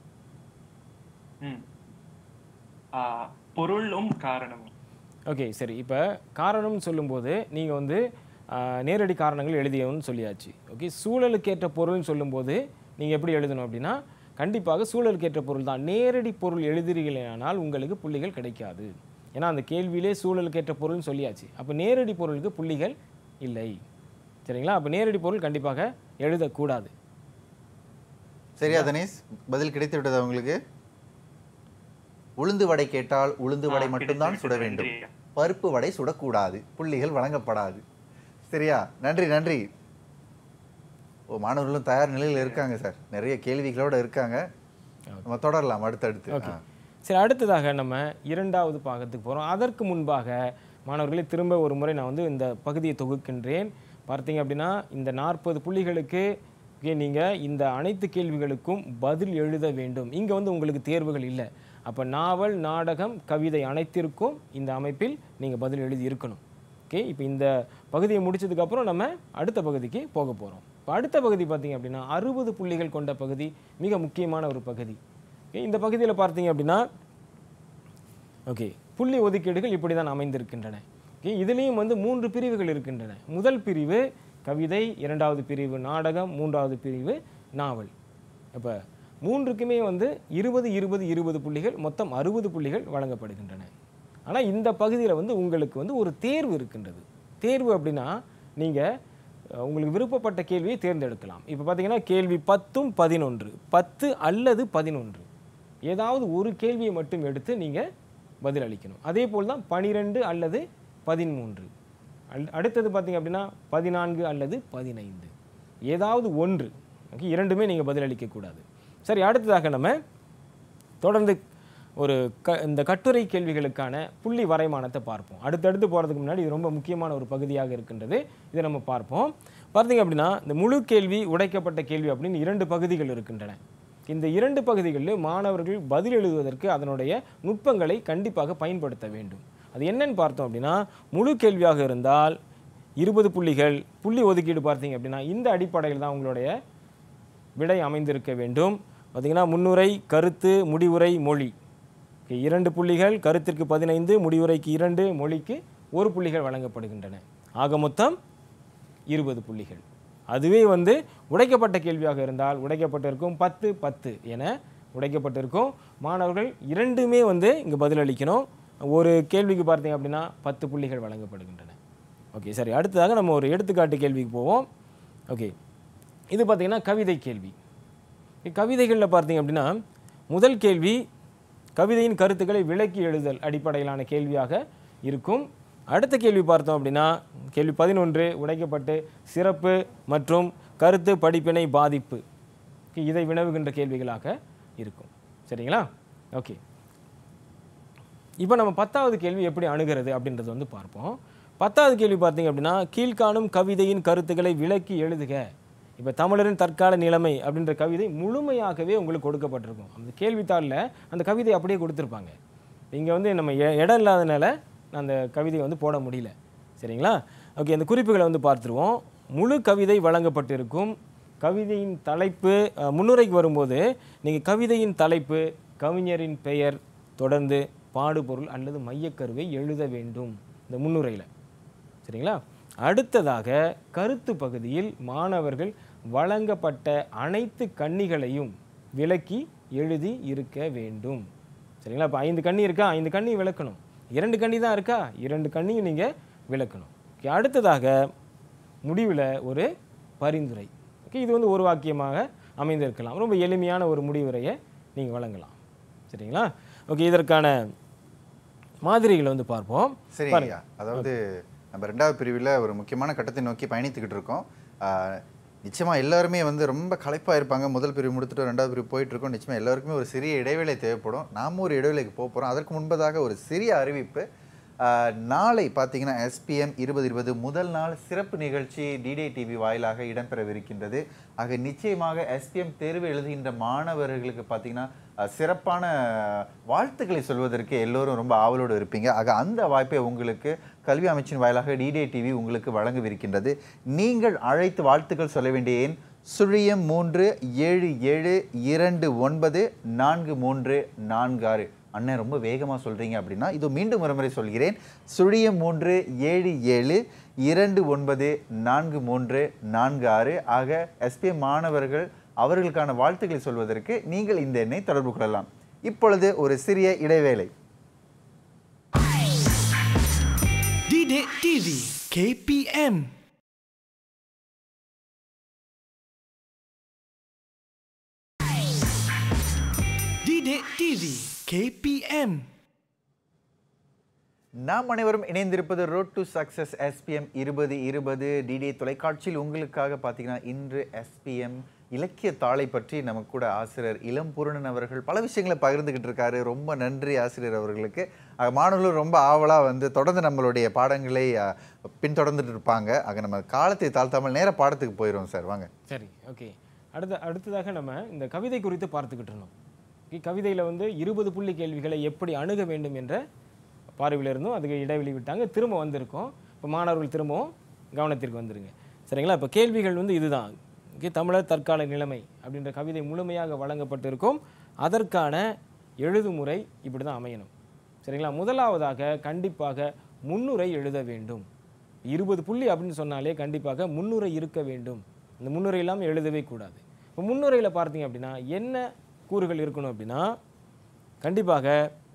ம் ஆ, பொருளும் காரணமும் ஓகே சரி இப்போ காரணம்னு சொல்லும்போது நீங்கள் வந்து ஆ, நேரடி காரணங்கள் எழுதியவன்னு சொல்லியாச்சு ஓகே சூழலுக்கேற்ற பொருள்னு சொல்லும்போது நீங்கள் எப்படி எழுதணும் அப்படின்னா கண்டிப்பாக சூழலுக்கேற்ற பொருள் தான் நேரடி பொருள் எழுதுறீர்களானால் உங்களுக்கு புள்ளிகள் கிடைக்காது ஏன்னா அந்த கேள்வியிலே சூழலுக்கேற்ற பொருள்னு சொல்லியாச்சு அப்போ நேரடி பொருளுக்கு புள்ளிகள் இல்லை சரிங்களா அப்போ நேரடி பொருள் கண்டிப்பாக எழுதக்கூடாது சரியா தனேஷ் பதில் கிடைத்து விட்டதா உங்களுக்கு உளுந்து வடை கேட்டால் உளுந்து வடை ஆ, மட்டும்தான் கிடைத்து சுட விட்டது. வேண்டும் நன்றி. பருப்பு வடை சுடக்கூடாது புள்ளிகள் வழங்கப்படாது சரியா நன்றி நன்றி ஓ மாணவர்களும் தயார் நிலையில் இருக்காங்க சார் நிறைய கேள்விகளோட இருக்காங்க நம்ம தொடரலாம் அடுத்தடுத்து ஓகே ஆ. சரி அடுத்ததாக நம்ம இரண்டாவது பாகத்துக்கு போகிறோம் அதற்கு முன்பாக மாணவர்களே திரும்ப ஒரு முறை நான் வந்து இந்த பகுதியை தொகுக்கின்றேன் பார்த்தீங்க அப்படின்னா இந்த நாற்பது புள்ளிகளுக்கு ஓகே நீங்கள் இந்த அனைத்து கேள்விகளுக்கும் பதில் எழுத வேண்டும் இங்கே வந்து உங்களுக்கு தேர்வுகள் இல்லை அப்போ நாவல் நாடகம் கவிதை அனைத்திற்கும் இந்த அமைப்பில் நீங்கள் பதில் எழுதி இருக்கணும் ஓகே இப்போ இந்த பகுதியை முடிச்சதுக்கப்புறம் நம்ம அடுத்த பகுதிக்கு போக போகிறோம் இப்போ அடுத்த பகுதி பார்த்தீங்க அப்படின்னா அறுபது புள்ளிகள் கொண்ட பகுதி மிக முக்கியமான ஒரு பகுதி ஓகே இந்த பகுதியில் பார்த்தீங்க அப்படின்னா ஓகே புள்ளி ஒதுக்கீடுகள் இப்படி தான் அமைந்திருக்கின்றன ஓகே இதுலேயும் வந்து மூன்று பிரிவுகள் இருக்கின்றன முதல் பிரிவு கவிதை இரண்டாவது பிரிவு நாடகம் மூன்றாவது பிரிவு நாவல் அப்போ மூன்றுக்குமே வந்து இருபது இருபது இருபது புள்ளிகள் மொத்தம் அறுபது புள்ளிகள் வழங்கப்படுகின்றன ஆனால் இந்த பகுதியில் வந்து உங்களுக்கு வந்து ஒரு தேர்வு இருக்கின்றது தேர்வு அப்படின்னா நீங்கள் உங்களுக்கு விருப்பப்பட்ட கேள்வியை தேர்ந்தெடுக்கலாம் இப்போ பார்த்தீங்கன்னா கேள்வி பத்தும் பதினொன்று பத்து அல்லது பதினொன்று ஏதாவது ஒரு கேள்வியை மட்டும் எடுத்து நீங்கள் பதில் அளிக்கணும் அதே போல் தான் பனிரெண்டு அல்லது பதிமூன்று அல்- அடுத்தது பார்த்தீங்க அப்படின்னா பதினான்கு அல்லது பதினைந்து ஏதாவது ஒன்று ஓகே இரண்டுமே நீங்கள் பதில் அளிக்கக்கூடாது சரி அடுத்ததாக நம்ம தொடர்ந்து ஒரு க இந்த கட்டுரை கேள்விகளுக்கான புள்ளி வரைமானத்தை பார்ப்போம் அடுத்தடுத்து போகிறதுக்கு முன்னாடி இது ரொம்ப முக்கியமான ஒரு பகுதியாக இருக்கின்றது இதை நம்ம பார்ப்போம் பார்த்தீங்க அப்படின்னா இந்த முழு கேள்வி உடைக்கப்பட்ட கேள்வி அப்படின்னு இரண்டு பகுதிகள் இருக்கின்றன இந்த இரண்டு பகுதிகளில் மாணவர்கள் பதில் எழுதுவதற்கு அதனுடைய நுட்பங்களை கண்டிப்பாக பயன்படுத்த வேண்டும் அது என்னன்னு பார்த்தோம் அப்படின்னா முழு கேள்வியாக இருந்தால் இருபது புள்ளிகள் புள்ளி ஒதுக்கீடு பார்த்தீங்க அப்படின்னா இந்த அடிப்படையில் தான் உங்களுடைய விடை அமைந்திருக்க வேண்டும் பார்த்தீங்கன்னா முன்னுரை கருத்து முடிவுரை மொழி Okay, இரண்டு புள்ளிகள் கருத்திற்கு பதினைந்து முடிவுரைக்கு இரண்டு மொழிக்கு ஒரு புள்ளிகள் வழங்கப்படுகின்றன ஆக மொத்தம் இருபது புள்ளிகள் அதுவே வந்து உடைக்கப்பட்ட கேள்வியாக இருந்தால் உடைக்கப்பட்டிருக்கும் பத்து பத்து என உடைக்கப்பட்டிருக்கும் மாணவர்கள் இரண்டுமே வந்து இங்கே பதிலளிக்கணும் ஒரு கேள்விக்கு பார்த்தீங்க அப்படின்னா பத்து புள்ளிகள் வழங்கப்படுகின்றன ஓகே சரி அடுத்ததாக நம்ம ஒரு எடுத்துக்காட்டு கேள்விக்கு போவோம் ஓகே இது பார்த்தீங்கன்னா கவிதை கேள்வி கவிதைகளில் பார்த்தீங்க அப்படின்னா முதல் கேள்வி கவிதையின் கருத்துக்களை விளக்கி எழுதல் அடிப்படையிலான கேள்வியாக இருக்கும் அடுத்த கேள்வி பார்த்தோம் அப்படின்னா கேள்வி பதினொன்று உடைக்கப்பட்டு சிறப்பு மற்றும் கருத்து படிப்பினை பாதிப்பு இதை வினவுகின்ற கேள்விகளாக இருக்கும் சரிங்களா ஓகே இப்போ நம்ம பத்தாவது கேள்வி எப்படி அணுகிறது அப்படின்றது வந்து பார்ப்போம் பத்தாவது கேள்வி பார்த்தீங்க அப்படின்னா கீழ்காணும் கவிதையின் கருத்துக்களை விளக்கி எழுதுக இப்போ தமிழரின் தற்கால நிலைமை அப்படின்ற கவிதை முழுமையாகவே உங்களுக்கு கொடுக்கப்பட்டிருக்கும் அந்த கேள்வித்தாளில் அந்த கவிதை அப்படியே கொடுத்துருப்பாங்க இங்கே வந்து நம்ம எ- இடம் இல்லாதனால நான் அந்த கவிதையை வந்து போட முடியல சரிங்களா ஓகே அந்த குறிப்புகளை வந்து பார்த்துருவோம் முழு கவிதை வழங்கப்பட்டிருக்கும் கவிதையின் தலைப்பு அஹ், முன்னுரைக்கு வரும்போது நீங்கள் கவிதையின் தலைப்பு கவிஞரின் பெயர் தொடர்ந்து பாடுபொருள் அல்லது மையக்கருவை எழுத வேண்டும் இந்த முன்னுரையில் சரிங்களா அடுத்ததாக கருத்து பகுதியில் மாணவர்கள் வழங்கப்பட்ட அனைத்து கன்னிகளையும் விளக்கி எழுதி இருக்க வேண்டும் சரிங்களா இப்போ ஐந்து கண்ணி இருக்கா ஐந்து கண்ணி விளக்கணும் இரண்டு கண்ணி தான் இருக்கா இரண்டு கண்ணியும் நீங்கள் விளக்கணும் ஓகே அடுத்ததாக முடிவில் ஒரு பரிந்துரை ஓகே இது வந்து ஒரு வாக்கியமாக அமைந்திருக்கலாம் ரொம்ப எளிமையான ஒரு முடிவுரையை நீங்கள் வழங்கலாம் சரிங்களா ஓகே இதற்கான மாதிரிகளை வந்து பார்ப்போம் சரி ஐயா அதாவது நம்ம ரெண்டாவது பிரிவில் ஒரு முக்கியமான கட்டத்தை நோக்கி பயணித்துக்கிட்டு இருக்கோம் ஆஹ், நிச்சயமா எல்லாருமே வந்து ரொம்ப களைப்பாக இருப்பாங்க முதல் பிரிவு முடித்துட்டு ரெண்டாவது பிரிவு போயிட்டு இருக்கோம் நிச்சயமா எல்லாருக்குமே ஒரு சிறிய இடைவேளை தேவைப்படும் நாம ஒரு இடைவேளைக்கு போக போகிறோம் அதற்கு முன்பதாக ஒரு சிறிய அறிவிப்பு ஆஹ், நாளை பார்த்தீங்கன்னா எஸ்பிஎம் இருபது இருபது முதல் நாள் சிறப்பு நிகழ்ச்சி டிடே டிவி வாயிலாக இடம்பெறவிருக்கின்றது ஆக நிச்சயமாக எஸ்பிஎம் தேர்வு எழுதுகின்ற மாணவர்களுக்கு பார்த்தீங்கன்னா அஹ், சிறப்பான வாழ்த்துக்களை சொல்வதற்கு எல்லோரும் ரொம்ப ஆவலோடு இருப்பீங்க ஆக அந்த வாய்ப்பை உங்களுக்கு கல்வி அமைச்சின் வாயிலாக டிடே டிவி உங்களுக்கு வழங்கவிருக்கின்றது நீங்கள் அழைத்து வாழ்த்துக்கள் சொல்ல வேண்டிய எண் சுழியம் மூன்று ஏழு ஏழு இரண்டு ஒன்பது நான்கு மூன்று நான்கு ஆறு அண்ணன் ரொம்ப வேகமாக சொல்கிறீங்க அப்படின்னா இது மீண்டும் ஒரு முறை சொல்கிறேன் சுழியம் மூன்று ஏழு ஏழு இரண்டு ஒன்பது நான்கு மூன்று நான்கு ஆறு ஆக எஸ்பிஎம் மாணவர்கள் அவர்களுக்கான வாழ்த்துக்களை சொல்வதற்கு நீங்கள் இந்த எண்ணை தொடர்பு கொள்ளலாம் இப்பொழுது ஒரு சிறிய இடைவேளை Didik TV KPM Didik TV KPM நாம் அனைவரும் இணைந்திருப்பது ரோட் டு சக்சஸ் எஸ்பிஎம் இருபது இருபது டிடி தொலைக்காட்சியில் உங்களுக்காக பார்த்தீங்கன்னா இன்று எஸ்பிஎம் இலக்கிய தாளை பற்றி நமக்கு கூட ஆசிரியர் இளம்பூரணன் அவர்கள் பல விஷயங்களை பகிர்ந்துக்கிட்டு இருக்காரு ரொம்ப நன்றி ஆசிரியர் அவர்களுக்கு ஆக மாணவர்களும் ரொம்ப ஆவலாக வந்து தொடர்ந்து நம்மளுடைய பாடங்களை அஹ், பின்தொடர்ந்துட்டு இருப்பாங்க ஆக நம்ம காலத்தை தாழ்த்தாமல் நேர பாடத்துக்கு போயிடுவோம் சார் வாங்க சரி ஓகே அடுத்த அடுத்ததாக நம்ம இந்த கவிதை குறித்து பார்த்துக்கிட்டு இருந்தோம் ஓகே கவிதையில் வந்து இருபது புள்ளி கேள்விகளை எப்படி அணுக வேண்டும் என்ற பார்வையில் இருந்தும் அதுக்கு இடைவெளி விட்டாங்க திரும்ப வந்திருக்கோம் இப்போ மாணவர்கள் திரும்பவும் கவனத்திற்கு வந்துருங்க சரிங்களா இப்போ கேள்விகள் வந்து இதுதான் ஓகே தமிழர் தற்கால நிலைமை அப்படின்ற கவிதை முழுமையாக வழங்கப்பட்டிருக்கும் அதற்கான எழுதுமுறை இப்படி தான் அமையணும் சரிங்களா முதலாவதாக கண்டிப்பாக முன்னுரை எழுத வேண்டும் இருபது புள்ளி அப்படின்னு சொன்னாலே கண்டிப்பாக முன்னுரை இருக்க வேண்டும் அந்த முன்னுரை இல்லாமல் எழுதவே கூடாது இப்போ முன்னுரையில் பார்த்தீங்க அப்படின்னா என்ன கூறுகள் இருக்கணும் அப்படின்னா கண்டிப்பாக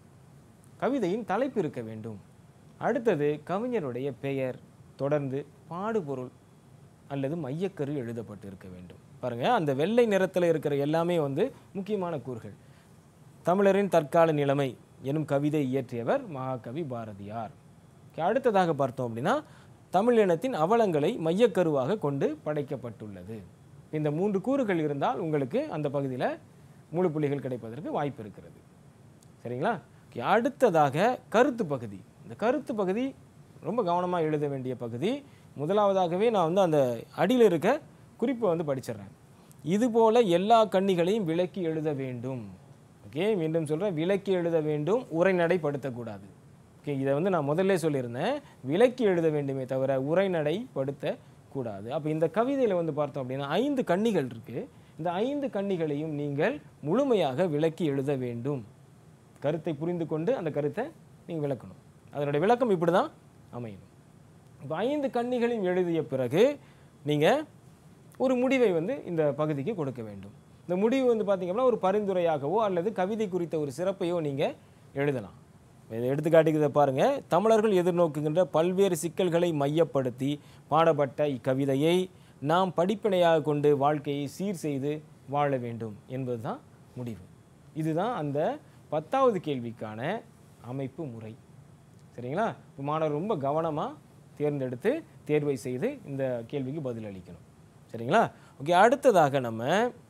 கவிதையின் தலைப்பு இருக்க வேண்டும் அடுத்தது கவிஞருடைய பெயர் தொடர்ந்து பாடுபொருள் அல்லது மையக்கரு எழுதப்பட்டு இருக்க வேண்டும் பாருங்க அந்த வெள்ளை நிறத்தில் இருக்கிற எல்லாமே வந்து முக்கியமான கூறுகள் தமிழரின் தற்கால நிலைமை எனும் கவிதை இயற்றியவர் மகாகவி பாரதியார் Okay, அடுத்ததாக பார்த்தோம் அப்படின்னா தமிழ் இனத்தின் அவலங்களை மையக்கருவாக கொண்டு படைக்கப்பட்டுள்ளது இந்த மூன்று கூறுகள் இருந்தால் உங்களுக்கு அந்த பகுதியில் முழு புள்ளிகள் கிடைப்பதற்கு வாய்ப்பு இருக்கிறது சரிங்களா Okay, அடுத்ததாக கருத்து பகுதி இந்த கருத்து பகுதி ரொம்ப கவனமாக எழுத வேண்டிய பகுதி முதலாவதாகவே நான் வந்து அந்த அடியில் இருக்க குறிப்பை வந்து படிச்சிடுறேன் இதுபோல எல்லா கன்னிகளையும் விளக்கி எழுத வேண்டும் ஓகே மீண்டும் சொல்கிறேன் விளக்கி எழுத வேண்டும் உரைநடைப்படுத்தக்கூடாது ஓகே இதை வந்து நான் முதல்ல சொல்லியிருந்தேன் விளக்கி எழுத வேண்டுமே தவிர உரைநடைப்படுத்த கூடாது அப்போ இந்த கவிதையில் வந்து பார்த்தோம் அப்படின்னா ஐந்து கன்னிகள் இருக்குது இந்த ஐந்து கன்னிகளையும் நீங்கள் முழுமையாக விளக்கி எழுத வேண்டும் கருத்தை புரிந்து கொண்டு அந்த கருத்தை நீங்கள் விளக்கணும் அதனுடைய விளக்கம் இப்படி தான் அமையணும் இப்போ ஐந்து கன்னிகளையும் எழுதிய பிறகு நீங்கள் ஒரு முடிவை வந்து இந்த பகுதிக்கு கொடுக்க வேண்டும் இந்த முடிவு வந்து பார்த்தீங்க அப்படின்னா ஒரு பரிந்துரையாகவோ அல்லது கவிதை குறித்த ஒரு சிறப்பையோ நீங்கள் எழுதலாம் இதை எடுத்துக்காட்டுக்கு இதை பாருங்கள் தமிழர்கள் எதிர்நோக்குகின்ற பல்வேறு சிக்கல்களை மையப்படுத்தி பாடப்பட்ட இக்கவிதையை நாம் படிப்பினையாக கொண்டு வாழ்க்கையை சீர் செய்து வாழ வேண்டும் என்பதுதான் முடிவு இதுதான் அந்த பத்தாவது கேள்விக்கான அமைப்பு முறை சரிங்களா இப்போ மாணவர் ரொம்ப கவனமாக தேர்ந்தெடுத்து தேர்வை செய்து இந்த கேள்விக்கு பதில் அளிக்கணும் சரிங்களா ஓகே அடுத்ததாக நம்ம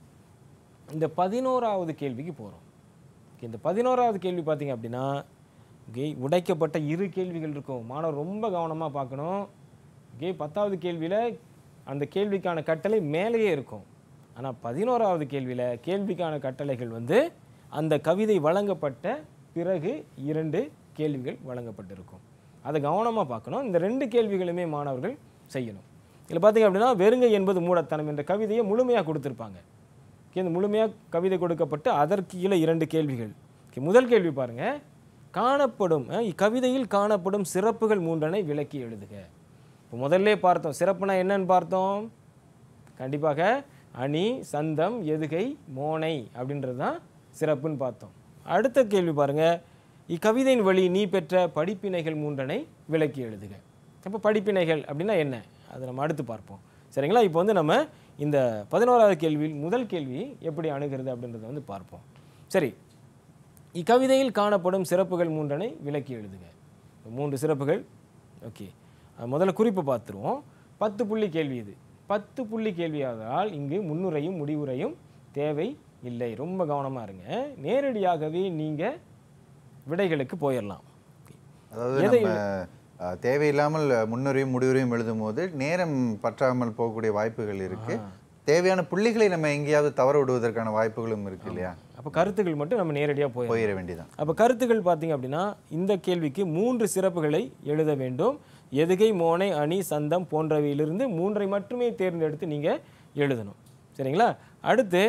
இந்த பதினோராவது கேள்விக்கு போகிறோம் ஓகே இந்த பதினோராவது கேள்வி பார்த்தீங்க அப்படின்னா ஓகே உடைக்கப்பட்ட இரு கேள்விகள் இருக்கும் மாணவர் ரொம்ப கவனமாக பார்க்கணும் ஓகே பத்தாவது கேள்வியில் அந்த கேள்விக்கான கட்டளை மேலேயே இருக்கும் ஆனால் பதினோராவது கேள்வியில் கேள்விக்கான கட்டளைகள் வந்து அந்த கவிதை வழங்கப்பட்ட பிறகு இரண்டு கேள்விகள் வழங்கப்பட்டிருக்கும் அதை கவனமாக பார்க்கணும் இந்த ரெண்டு கேள்விகளுமே மாணவர்கள் செய்யணும் இதில் பார்த்தீங்க அப்படின்னா வெறுங்கை என்பது மூடத்தனம் என்ற கவிதையை முழுமையாக கொடுத்துருப்பாங்க ஓகே இந்த முழுமையாக கவிதை கொடுக்கப்பட்டு அதற்கு கீழே இரண்டு கேள்விகள் ஓகே முதல் கேள்வி பாருங்க காணப்படும் அஹ், இக்கவிதையில் காணப்படும் சிறப்புகள் மூன்றனை விளக்கி எழுதுக இப்போ முதல்ல பார்த்தோம் சிறப்புனா என்னன்னு பார்த்தோம் கண்டிப்பாக அணி சந்தம் எதுகை மோனை அப்படின்றது தான் சிறப்புன்னு பார்த்தோம் அடுத்த கேள்வி பாருங்க இக்கவிதையின் வழி நீ பெற்ற படிப்பினைகள் மூன்றனை விளக்கி எழுதுக அப்போ படிப்பினைகள் அப்படின்னா என்ன அதை நம்ம அடுத்து பார்ப்போம் சரிங்களா இப்போ வந்து நம்ம இந்த பதினோராவது கேள்வியில் முதல் கேள்வி எப்படி அணுகிறது அப்படின்றத வந்து பார்ப்போம் சரி இக்கவிதையில் காணப்படும் சிறப்புகள் மூன்றனை விளக்கி எழுதுக இப்ப மூன்று சிறப்புகள் ஓகே முதல்ல குறிப்பு பார்த்துருவோம் பத்து புள்ளி கேள்வி இது பத்து புள்ளி கேள்வியாதால் இங்கு முன்னுரையும் முடிவுரையும் தேவை இல்லை ரொம்ப கவனமாக இருங்க நேரடியாகவே நீங்கள் விடைகளுக்கு போயிடலாம் அதாவது எதை நம்ம அஹ், தேவையில்லாமல் முன்னுரையும் முடிவுரையும் எழுதும் போது நேரம் பற்றாமல் போகக்கூடிய வாய்ப்புகள் இருக்கு தேவையான புள்ளிகளை நம்ம எங்கேயாவது தவற விடுவதற்கான வாய்ப்புகளும் இருக்கு இல்லையா அப்போ கருத்துக்கள் மட்டும் நம்ம நேரடியாக போயிடலாம் போயிட வேண்டியதான் அப்போ கருத்துக்கள் பார்த்தீங்க அப்படின்னா இந்த கேள்விக்கு மூன்று சிறப்புகளை எழுத வேண்டும் எதுகை மோனை அணி சந்தம் போன்றவையிலிருந்து மூன்றை மட்டுமே தேர்ந்தெடுத்து நீங்கள் எழுதணும் சரிங்களா அடுத்து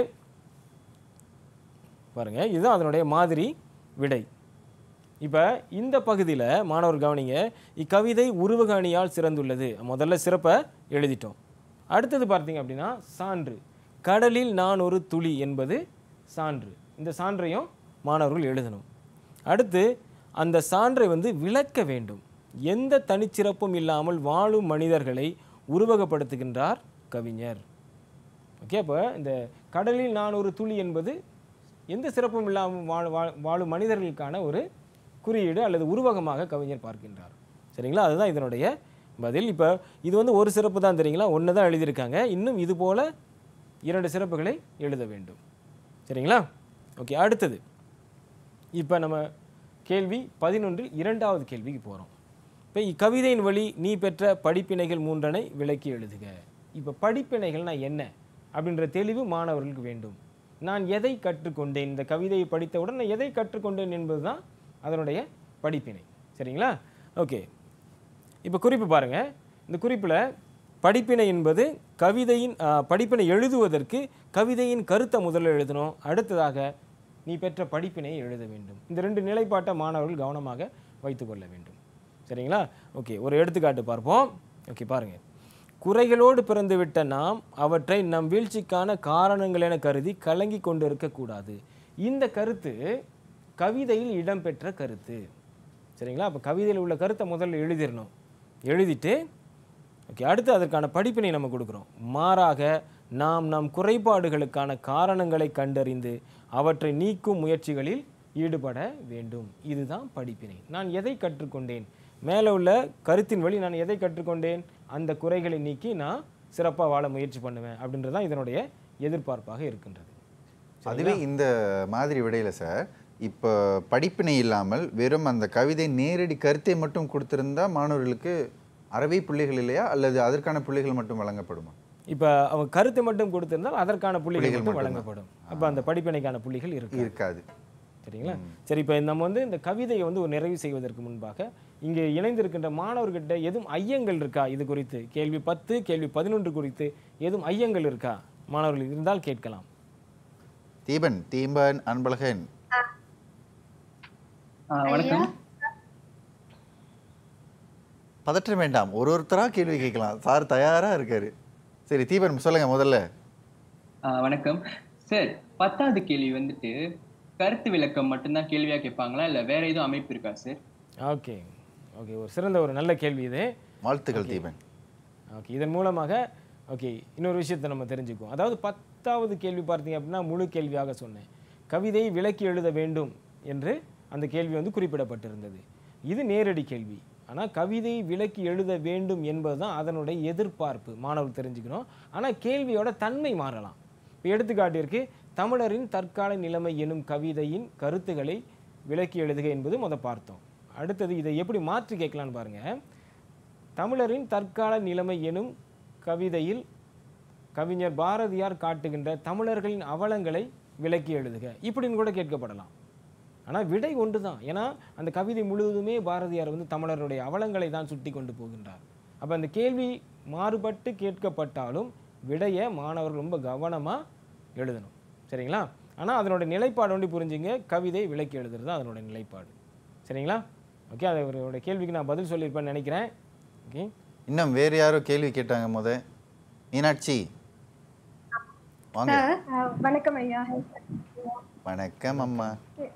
பாருங்க இதுதான் அதனுடைய மாதிரி விடை இப்போ இந்த பகுதியில் மாணவர் கவனிங்க இக்கவிதை உருவக அணியால் சிறந்துள்ளது முதல்ல சிறப்பை எழுதிட்டோம் அடுத்தது பார்த்தீங்க அப்படின்னா சான்று கடலில் நான் ஒரு துளி என்பது சான்று இந்த சான்றையும் மாணவர்கள் எழுதணும் அடுத்து அந்த சான்றை வந்து விளக்க வேண்டும் எந்த தனிச்சிறப்பும் இல்லாமல் வாழும் மனிதர்களை உருவகப்படுத்துகின்றார் கவிஞர் ஓகே அப்போ இந்த கடலில் நான் ஒரு துளி என்பது எந்த சிறப்பும் இல்லாமல் வாழ வா- வாழும் மனிதர்களுக்கான ஒரு குறியீடு அல்லது உருவகமாக கவிஞர் பார்க்கின்றார் சரிங்களா அதுதான் இதனுடைய பதில் இப்போ இது வந்து ஒரு சிறப்பு தான் தெரியுங்களா ஒன்று தான் எழுதியிருக்காங்க இன்னும் இது போல இரண்டு சிறப்புகளை எழுத வேண்டும் சரிங்களா ஓகே அடுத்தது இப்போ நம்ம கேள்வி பதினொன்றில் இரண்டாவது கேள்விக்கு போகிறோம் இப்போ இக்கவிதையின் வழி நீ பெற்ற படிப்பினைகள் மூன்றனை விளக்கி எழுதுக இப்போ படிப்பினைகள்னா என்ன அப்படின்ற தெளிவு மாணவர்களுக்கு வேண்டும் நான் எதை கற்றுக்கொண்டேன் இந்த கவிதையை படித்தவுடன் நான் எதை கற்றுக்கொண்டேன் என்பதுதான் அதனுடைய படிப்பினை சரிங்களா ஓகே இப்போ குறிப்பு பாருங்க இந்த குறிப்பில் படிப்பினை என்பது கவிதையின் ஆ, படிப்பினை எழுதுவதற்கு கவிதையின் கருத்தை முதல்ல எழுதணும் அடுத்ததாக நீ பெற்ற படிப்பினை எழுத வேண்டும் இந்த ரெண்டு நிலைப்பாட்டை மாணவர்கள் கவனமாக வைத்துக்கொள்ள வேண்டும் சரிங்களா ஓகே ஒரு எடுத்துக்காட்டு பார்ப்போம் ஓகே பாருங்க குறைகளோடு பிறந்துவிட்ட நாம் அவற்றை நம் வீழ்ச்சிக்கான காரணங்கள் என கருதி கலங்கி கொண்டு இருக்கக்கூடாது இந்த கருத்து கவிதையில் இடம்பெற்ற கருத்து சரிங்களா அப்போ கவிதையில் உள்ள கருத்தை முதல்ல எழுதிடணும் எழுதிட்டு ஓகே அடுத்து அதற்கான படிப்பினை நம்ம கொடுக்குறோம் மாறாக நாம் நம் குறைபாடுகளுக்கான காரணங்களை கண்டறிந்து அவற்றை நீக்கும் முயற்சிகளில் ஈடுபட வேண்டும் இதுதான் படிப்பினை நான் எதை கற்றுக்கொண்டேன் மேலே உள்ள கருத்தின் வழி நான் எதை கற்றுக்கொண்டேன் அந்த குறைகளை நீக்கி நான் சிறப்பாக வாழ முயற்சி பண்ணுவேன் அப்படின்றது தான் இதனுடைய எதிர்பார்ப்பாக இருக்கின்றது அதுவே இந்த மாதிரி விடையில சார் இப்போ படிப்பினை இல்லாமல் வெறும் அந்த கவிதை நேரடி கருத்தை மட்டும் கொடுத்திருந்தா மாணவர்களுக்கு அறவை புள்ளிகள் இல்லையா அல்லது அதற்கான புள்ளிகள் மட்டும் வழங்கப்படுமா இப்போ அவங்க கருத்தை மட்டும் கொடுத்திருந்தால் அதற்கான புள்ளிகள் புள்ளிகள் மட்டும் மட்டும்தான். வழங்கப்படும் அப்போ அந்த படிப்பினைக்கான புள்ளிகள் இருக்கு இருக்காது சரிங்களா சரி இப்போ நம்ம வந்து இந்த கவிதையை வந்து ஒரு நிறைவு செய்வதற்கு முன்பாக இங்கே இணைந்திருக்கின்ற மாணவர்கிட்ட எதுவும் ஐயங்கள் இருக்கா இது குறித்து கேள்வி பத்து கேள்வி பதினொன்று குறித்து எதுவும் ஐயங்கள் இருக்கா மாணவர்கள் இருந்தால் கேட்கலாம் தீபன் தீபன் அன்பழகன் வணக்கம் பதற்றம் வேண்டாம் ஒரு ஒருத்தரா கேள்வி கேட்கலாம் சார் தயாரா இருக்காரு சரி தீபன் சொல்லுங்க முதல்ல ஆ, வணக்கம் சார் பத்தாவது கேள்வி வந்துட்டு கருத்து விளக்கம் மட்டும்தான் கேள்வியா கேட்பாங்களா இல்ல வேற எதுவும் அமைப்பு இருக்கா சார் ஓகே ஓகே ஒரு சிறந்த ஒரு நல்ல கேள்வி இது வாழ்த்துக்கள் தீபன் ஓகே இதன் மூலமாக ஓகே இன்னொரு விஷயத்தை நம்ம தெரிஞ்சுக்குவோம் அதாவது பத்தாவது கேள்வி பார்த்தீங்க அப்படின்னா முழு கேள்வியாக சொன்னேன் கவிதையை விளக்கி எழுத வேண்டும் என்று அந்த கேள்வி வந்து குறிப்பிடப்பட்டிருந்தது இது நேரடி கேள்வி ஆனால் கவிதை விளக்கி எழுத வேண்டும் என்பது தான் அதனுடைய எதிர்பார்ப்பு மாணவர் தெரிஞ்சுக்கணும் ஆனால் கேள்வியோட தன்மை மாறலாம் இப்போ எடுத்துக்காட்டிற்கு தமிழரின் தற்கால நிலைமை எனும் கவிதையின் கருத்துக்களை விளக்கி எழுதுக என்பது முத பார்த்தோம் அடுத்தது இதை எப்படி மாற்றி கேட்கலான்னு பாருங்க தமிழரின் தற்கால நிலைமை எனும் கவிதையில் கவிஞர் பாரதியார் காட்டுகின்ற தமிழர்களின் அவலங்களை விளக்கி எழுதுக இப்படின்னு கூட கேட்கப்படலாம் ஆனால் விடை ஒன்று தான் ஏன்னா அந்த கவிதை முழுவதுமே பாரதியார் வந்து தமிழருடைய அவலங்களை தான் சுட்டி கொண்டு போகின்றார் அப்போ அந்த கேள்வி மாறுபட்டு கேட்கப்பட்டாலும் விடையை மாணவர்கள் ரொம்ப கவனமாக எழுதணும் சரிங்களா ஆனால் அதனோட நிலைப்பாடு ஒன்று புரிஞ்சுங்க கவிதை விளக்கி எழுதுறது தான் அதனோட நிலைப்பாடு சரிங்களா ஓகே அது அவரோட கேள்விக்கு நான் பதில் சொல்லியிருப்பேன்னு நினைக்கிறேன் ஓகே இன்னும் வேற யாரோ கேள்வி கேட்டாங்க முத மீனாட்சி வாங்க வணக்கம் ஐயா வணக்கம் அம்மா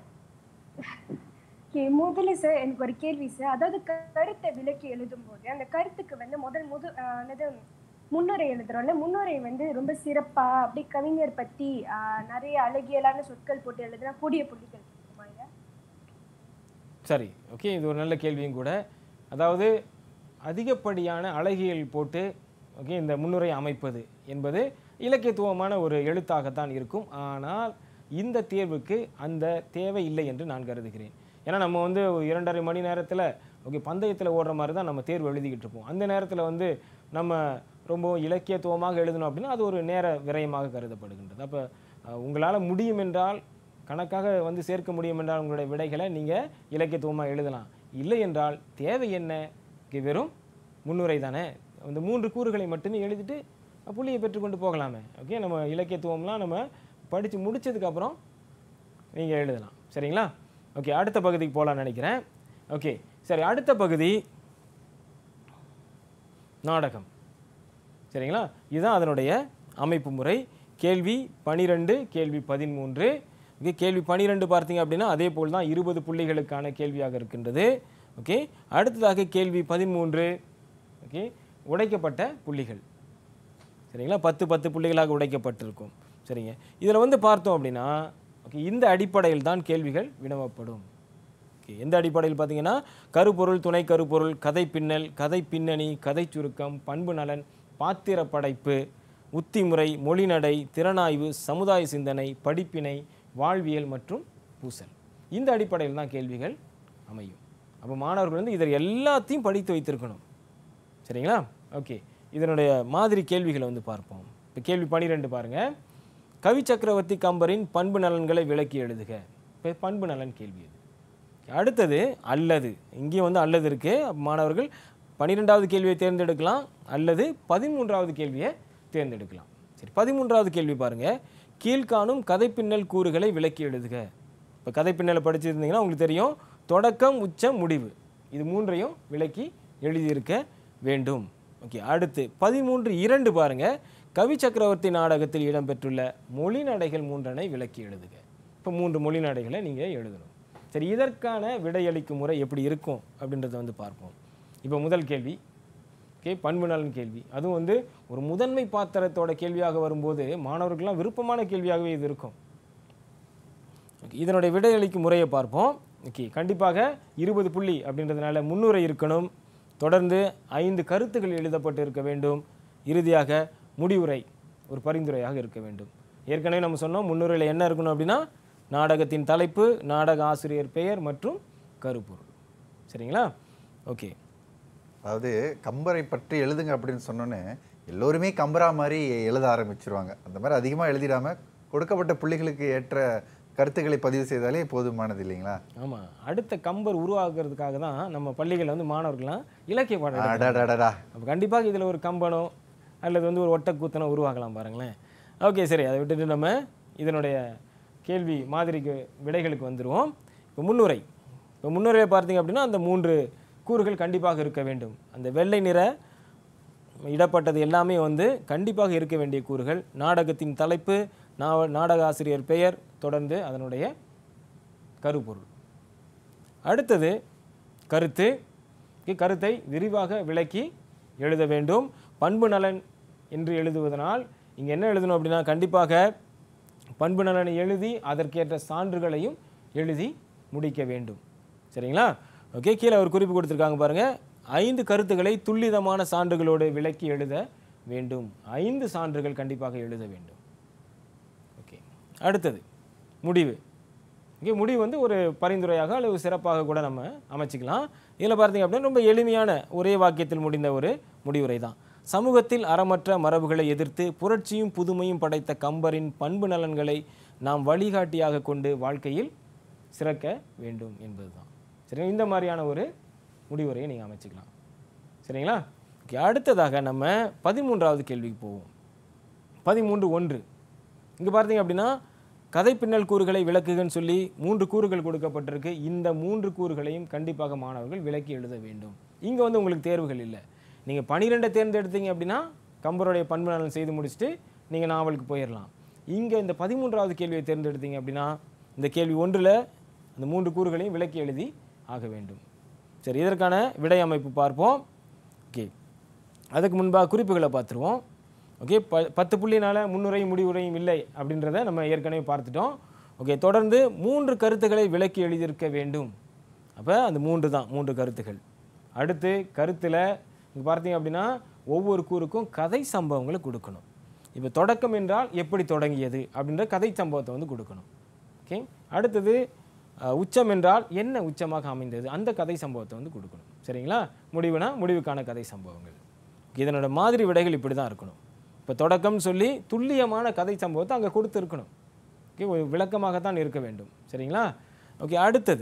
கே முதல்ல சார் எனக்கு ஒரு கேள்வி சார் அதாவது கருத்தை விளக்கி எழுதும் போது அந்த கருத்துக்கு வந்து முதல் முது ஆஹ் என்னது முன்னுரை எழுதுறோம்ல முன்னுரை வந்து ரொம்ப சிறப்பா அப்படி கவிஞர் பத்தி ஆஹ் நிறைய அழகியலான சொற்கள் போட்டு எழுதுனா கூடிய புள்ளிகள் இருக்குமா ஐயா சரி ஓகே இது ஒரு நல்ல கேள்வியும் கூட அதாவது அதிகப்படியான அழகியல் போட்டு ஓகே இந்த முன்னுரை அமைப்பது என்பது இலக்கியத்துவமான ஒரு எழுத்தாகத்தான் இருக்கும் ஆனால் இந்த தேர்வுக்கு அந்த தேவை இல்லை என்று நான் கருதுகிறேன் ஏன்னா நம்ம வந்து ஒரு இரண்டரை மணி நேரத்தில் ஓகே பந்தயத்தில் ஓடுற மாதிரி தான் நம்ம தேர்வு எழுதிக்கிட்டு இருப்போம் அந்த நேரத்தில் வந்து நம்ம ரொம்ப இலக்கியத்துவமாக எழுதணும் அப்படின்னா அது ஒரு நேர விரயமாக கருதப்படுகின்றது அப்போ உங்களால் முடியும் என்றால் கணக்காக வந்து சேர்க்க முடியும் என்றால் உங்களுடைய விடைகளை நீங்கள் இலக்கியத்துவமாக எழுதலாம் இல்லை என்றால் தேவை என்ன இங்கே வெறும் முன்னுரை தானே அந்த மூன்று கூறுகளை மட்டுமே எழுதிட்டு புள்ளியை பெற்றுக்கொண்டு போகலாமே ஓகே நம்ம இலக்கியத்துவம்லாம் நம்ம படித்து முடிச்சதுக்கப்புறம் நீங்கள் எழுதலாம் சரிங்களா ஓகே அடுத்த பகுதிக்கு போகலான்னு நினைக்கிறேன் ஓகே சரி அடுத்த பகுதி நாடகம் சரிங்களா இதுதான் அதனுடைய அமைப்பு முறை கேள்வி பனிரெண்டு கேள்வி பதிமூன்று ஓகே கேள்வி பனிரெண்டு பார்த்தீங்க அப்படின்னா அதே போல் தான் இருபது புள்ளிகளுக்கான கேள்வியாக இருக்கின்றது ஓகே அடுத்ததாக கேள்வி பதிமூன்று ஓகே உடைக்கப்பட்ட புள்ளிகள் சரிங்களா பத்து பத்து புள்ளிகளாக உடைக்கப்பட்டிருக்கும் சரிங்க இதில் வந்து பார்த்தோம் அப்படின்னா ஓகே இந்த அடிப்படையில் தான் கேள்விகள் வினவப்படும் ஓகே எந்த அடிப்படையில் பார்த்தீங்கன்னா கருப்பொருள் துணை கருப்பொருள் கதை பின்னல் கதை பின்னணி கதை சுருக்கம் பண்பு நலன் பாத்திர படைப்பு உத்திமுறை மொழிநடை திறனாய்வு சமுதாய சிந்தனை படிப்பினை வாழ்வியல் மற்றும் பூசல் இந்த அடிப்படையில் தான் கேள்விகள் அமையும் அப்போ மாணவர்கள் வந்து இதை எல்லாத்தையும் படித்து வைத்திருக்கணும் சரிங்களா ஓகே இதனுடைய மாதிரி கேள்விகளை வந்து பார்ப்போம் இப்போ கேள்வி பன்னிரெண்டு பாருங்கள் கவி சக்கரவர்த்தி கம்பரின் பண்பு நலன்களை விளக்கி எழுதுக இப்போ பண்பு நலன் கேள்வி இது அடுத்தது அல்லது இங்கேயும் வந்து அல்லது இருக்கு மாணவர்கள் பன்னிரெண்டாவது கேள்வியை தேர்ந்தெடுக்கலாம் அல்லது பதிமூன்றாவது கேள்வியை தேர்ந்தெடுக்கலாம் சரி பதிமூன்றாவது கேள்வி பாருங்க கீழ்காணும் கதைப்பின்னல் கூறுகளை விளக்கி எழுதுக இப்போ கதைப்பின்னலை படிச்சிருந்தீங்கன்னா உங்களுக்கு தெரியும் தொடக்கம் உச்சம் முடிவு இது மூன்றையும் விளக்கி எழுதியிருக்க வேண்டும் ஓகே அடுத்து பதிமூன்று இரண்டு பாருங்க கவி சக்கரவர்த்தி நாடகத்தில் இடம்பெற்றுள்ள மொழி நடைகள் மூன்றனை விளக்கி எழுதுக இப்போ மூன்று மொழி நடைகளை நீங்கள் எழுதணும் சரி இதற்கான விடையளிக்கும் முறை எப்படி இருக்கும் அப்படின்றத வந்து பார்ப்போம் இப்போ முதல் கேள்வி ஓகே பண்பு நலன் கேள்வி அதுவும் வந்து ஒரு முதன்மை பாத்திரத்தோட கேள்வியாக வரும்போது மாணவர்கள்லாம் விருப்பமான கேள்வியாகவே இது இருக்கும் ஓகே இதனுடைய விடையளிக்கும் முறையை பார்ப்போம் ஓகே கண்டிப்பாக இருபது புள்ளி அப்படின்றதுனால முன்னுரை இருக்கணும் தொடர்ந்து ஐந்து கருத்துக்கள் எழுதப்பட்டு இருக்க வேண்டும் இறுதியாக முடிவுரை ஒரு பரிந்துரையாக இருக்க வேண்டும் ஏற்கனவே நம்ம சொன்னோம் முன்னுரையில் என்ன இருக்கணும் அப்படின்னா நாடகத்தின் தலைப்பு நாடக ஆசிரியர் பெயர் மற்றும் கருப்பொருள் சரிங்களா ஓகே அதாவது கம்பரை பற்றி எழுதுங்க அப்படின்னு சொன்னோன்னே எல்லோருமே கம்பரா மாதிரி எழுத ஆரம்பிச்சிருவாங்க அந்த மாதிரி அதிகமாக எழுதிடாம கொடுக்கப்பட்ட புள்ளிகளுக்கு ஏற்ற கருத்துக்களை பதிவு செய்தாலே போதுமானது இல்லைங்களா ஆமாம் அடுத்த கம்பர் உருவாக்குறதுக்காக தான் நம்ம பள்ளிகளில் வந்து மாணவர்கள்லாம் இலக்கிய பாடம் எடுக்கிறாங்க. அடடடடா. அப்போ கண்டிப்பாக இதில் ஒரு கம்பனோ அல்லது வந்து ஒரு ஒட்டக்கூத்தனோ உருவாக்கலாம் பாருங்களேன் ஓகே சரி அதை விட்டுட்டு நம்ம இதனுடைய கேள்வி மாதிரிக்கு விடைகளுக்கு வந்துடுவோம் இப்போ முன்னுரை இப்போ முன்னுரையை பார்த்தீங்க அப்படின்னா அந்த மூன்று கூறுகள் கண்டிப்பாக இருக்க வேண்டும் அந்த வெள்ளை நிற இடப்பட்டது எல்லாமே வந்து கண்டிப்பாக இருக்க வேண்டிய கூறுகள் நாடகத்தின் தலைப்பு நா நாடக ஆசிரியர் பெயர் தொடர்ந்து அதனுடைய கருப்பொருள் அடுத்தது கருத்து இ- கருத்தை விரிவாக விளக்கி எழுத வேண்டும் பண்பு நலன் என்று எழுதுவதனால் இங்கே என்ன எழுதணும் அப்படின்னா கண்டிப்பாக பண்பு நலனை எழுதி அதற்கேற்ற சான்றுகளையும் எழுதி முடிக்க வேண்டும் சரிங்களா ஓகே கீழே ஒரு குறிப்பு கொடுத்துருக்காங்க பாருங்க ஐந்து கருத்துக்களை துல்லிதமான சான்றுகளோடு விளக்கி எழுத வேண்டும் ஐந்து சான்றுகள் கண்டிப்பாக எழுத வேண்டும் ஓகே அடுத்தது முடிவு இங்கே முடிவு வந்து ஒரு பரிந்துரையாக அல்லது சிறப்பாக கூட நம்ம அமைச்சிக்கலாம் இதில் பார்த்தீங்க அப்படின்னா ரொம்ப எளிமையான ஒரே வாக்கியத்தில் முடிந்த ஒரு முடிவுரை தான் சமூகத்தில் அறமற்ற மரபுகளை எதிர்த்து புரட்சியும் புதுமையும் படைத்த கம்பரின் பண்பு நலன்களை நாம் வழிகாட்டியாக கொண்டு வாழ்க்கையில் சிறக்க வேண்டும் என்பதுதான் சரி இந்த மாதிரியான ஒரு முடிவுரையை நீங்கள் அமைச்சிக்கலாம் சரிங்களா ஓகே அடுத்ததாக நம்ம பதிமூன்றாவது கேள்விக்கு போவோம் பதிமூன்று ஒன்று இங்கே பார்த்தீங்க அப்படின்னா கதை பின்னல் கூறுகளை விளக்குகன்னு சொல்லி மூன்று கூறுகள் கொடுக்கப்பட்டிருக்கு இந்த மூன்று கூறுகளையும் கண்டிப்பாக மாணவர்கள் விளக்கி எழுத வேண்டும் இங்கே வந்து உங்களுக்கு தேர்வுகள் இல்லை நீங்கள் பனிரெண்டை தேர்ந்தெடுத்தீங்க அப்படின்னா கம்பருடைய பண்பு நலன் செய்து முடிச்சுட்டு நீங்கள் நாவலுக்கு போயிடலாம் இங்கே இந்த பதிமூன்றாவது கேள்வியை தேர்ந்தெடுத்தீங்க அப்படின்னா இந்த கேள்வி ஒன்றில் அந்த மூன்று கூறுகளையும் விளக்கி எழுதி ஆக வேண்டும் சரி இதற்கான விடை அமைப்பு பார்ப்போம் ஓகே அதுக்கு முன்பாக குறிப்புகளை பார்த்துருவோம் ஓகே ப பத்து புள்ளினால முன்னுரையும் முடிவுரையும் இல்லை அப்படின்றத நம்ம ஏற்கனவே பார்த்துட்டோம் ஓகே தொடர்ந்து மூன்று கருத்துக்களை விளக்கி எழுதியிருக்க வேண்டும் அப்போ அந்த மூன்று தான் மூன்று கருத்துக்கள் அடுத்து கருத்தில் இங்கே பார்த்தீங்க அப்படின்னா ஒவ்வொரு கூறுக்கும் கதை சம்பவங்களை கொடுக்கணும் இப்போ தொடக்கம் என்றால் எப்படி தொடங்கியது அப்படின்ற கதை சம்பவத்தை வந்து கொடுக்கணும் ஓகே அடுத்தது அஹ், உச்சம் என்றால் என்ன உச்சமாக அமைந்தது அந்த கதை சம்பவத்தை வந்து கொடுக்கணும் சரிங்களா முடிவுனா முடிவுக்கான கதை சம்பவங்கள் இதனோட மாதிரி விடைகள் இப்படி தான் இருக்கணும் இப்போ தொடக்கம் சொல்லி துல்லியமான கதை சம்பவத்தை அங்கே கொடுத்துருக்கணும் ஓகே ஒரு விளக்கமாகத்தான் இருக்க வேண்டும் சரிங்களா ஓகே அடுத்தது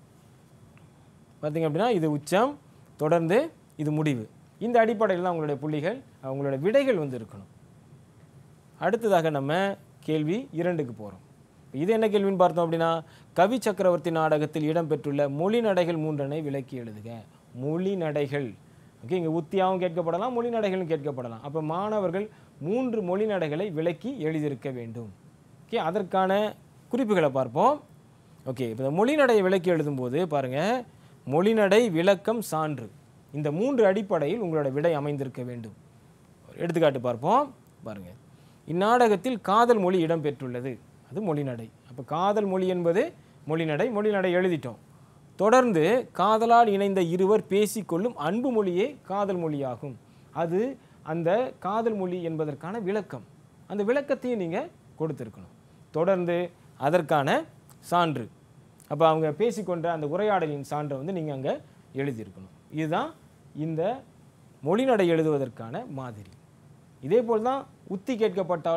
பார்த்தீங்க அப்படின்னா இது உச்சம் தொடர்ந்து இது முடிவு இந்த அடிப்படையில் தான் உங்களுடைய புள்ளிகள் உங்களுடைய விடைகள் வந்து இருக்கணும் அடுத்ததாக நம்ம கேள்வி இரண்டுக்கு போகிறோம் இது என்ன கேள்வின்னு பார்த்தோம் அப்படின்னா கவி சக்கரவர்த்தி நாடகத்தில் இடம்பெற்றுள்ள மொழி நடைகள் மூன்றனை விளக்கி எழுதுக மொழி நடைகள் ஓகே இங்கே உத்தியாவும் கேட்கப்படலாம் மொழி நடைகளும் கேட்கப்படலாம் அப்போ மாணவர்கள் மூன்று மொழி நடைகளை விளக்கி எழுதியிருக்க வேண்டும் ஓகே அதற்கான குறிப்புகளை பார்ப்போம் ஓகே இப்போ இந்த மொழி நடையை விளக்கி எழுதும்போது பாருங்கள் மொழிநடை விளக்கம் சான்று இந்த மூன்று அடிப்படையில் உங்களோட விடை அமைந்திருக்க வேண்டும் ஒரு எடுத்துக்காட்டு பார்ப்போம் பாருங்க இந்நாடகத்தில் காதல் மொழி இடம்பெற்றுள்ளது அது மொழிநடை அப்போ காதல் மொழி என்பது மொழிநடை மொழிநடை எழுதிட்டோம் தொடர்ந்து காதலால் இணைந்த இருவர் பேசிக்கொள்ளும் அன்பு மொழியே காதல் மொழியாகும் அது அந்த காதல் மொழி என்பதற்கான விளக்கம் அந்த விளக்கத்தையும் நீங்கள் கொடுத்துருக்கணும் தொடர்ந்து அதற்கான சான்று அப்போ அவங்க பேசிக்கொண்ட அந்த உரையாடலின் சான்றை வந்து நீங்கள் அங்கே எழுதியிருக்கணும் இதுதான் இந்த மொழிநடை எழுதுவதற்கான மாதிரி இதே போல் தான் உத்தி கேட்கப்பட்டாலும்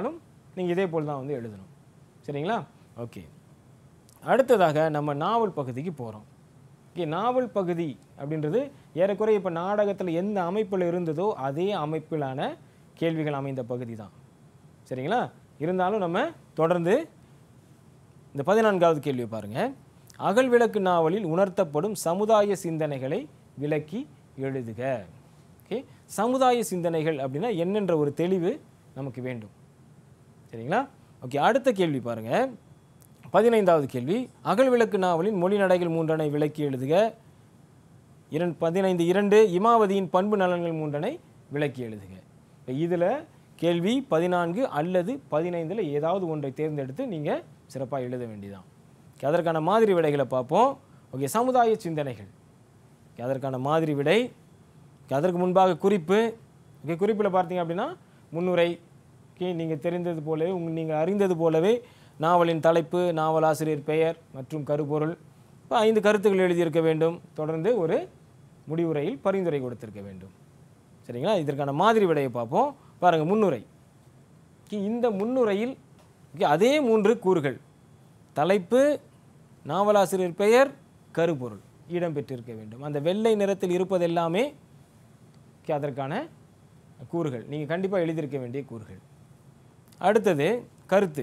நீங்கள் இதே போல் தான் வந்து எழுதணும் சரிங்களா ஓகே அடுத்ததாக நம்ம நாவல் பகுதிக்கு போகிறோம் ஓகே நாவல் பகுதி அப்படின்றது ஏறக்குறைய இப்போ நாடகத்தில் எந்த அமைப்பில் இருந்ததோ அதே அமைப்பிலான கேள்விகள் அமைந்த பகுதி தான் சரிங்களா இருந்தாலும் நம்ம தொடர்ந்து இந்த பதினான்காவது கேள்வியை பாருங்க அகல் விளக்கு நாவலில் உணர்த்தப்படும் சமுதாய சிந்தனைகளை விளக்கி எழுதுக ஓகே சமுதாய சிந்தனைகள் அப்படின்னா என்னென்ற ஒரு தெளிவு நமக்கு வேண்டும் சரிங்களா ஓகே அடுத்த கேள்வி பாருங்க பதினைந்தாவது கேள்வி அகல் விளக்கு நாவலின் மொழி நடைகள் மூன்றனை விளக்கி எழுதுக இரண்டு பதினைந்து இரண்டு இமாவதியின் பண்பு நலன்கள் மூன்றனை விளக்கி எழுதுக இப்போ இதில் கேள்வி பதினான்கு அல்லது பதினைந்தில் ஏதாவது ஒன்றை தேர்ந்தெடுத்து நீங்கள் சிறப்பாக எழுத வேண்டியதான் ஓகே அதற்கான மாதிரி விடைகளை பார்ப்போம் ஓகே சமுதாய சிந்தனைகள் ஓகே அதற்கான மாதிரி விடை ஓகே அதற்கு முன்பாக குறிப்பு ஓகே குறிப்பில் பார்த்தீங்க அப்படின்னா முன்னுரை ஓகே நீங்கள் தெரிந்தது போலவே உங்க நீங்கள் அறிந்தது போலவே நாவலின் தலைப்பு நாவலாசிரியர் பெயர் மற்றும் கருப்பொருள் இப்போ ஐந்து கருத்துக்கள் எழுதியிருக்க வேண்டும் தொடர்ந்து ஒரு முடிவுரையில் பரிந்துரை கொடுத்திருக்க வேண்டும் சரிங்களா இதற்கான மாதிரி விடையை பார்ப்போம் பாருங்கள் முன்னுரை ஓகே, இந்த முன்னுரையில் ஓகே, அதே மூன்று கூறுகள் தலைப்பு நாவலாசிரியர் பெயர் கருப்பொருள் இடம்பெற்றிருக்க வேண்டும் அந்த வெள்ளை நிறத்தில் இருப்பது எல்லாமே ஓகே, அதற்கான கூறுகள் நீங்கள் கண்டிப்பாக எழுதியிருக்க வேண்டிய கூறுகள் அடுத்தது கருத்து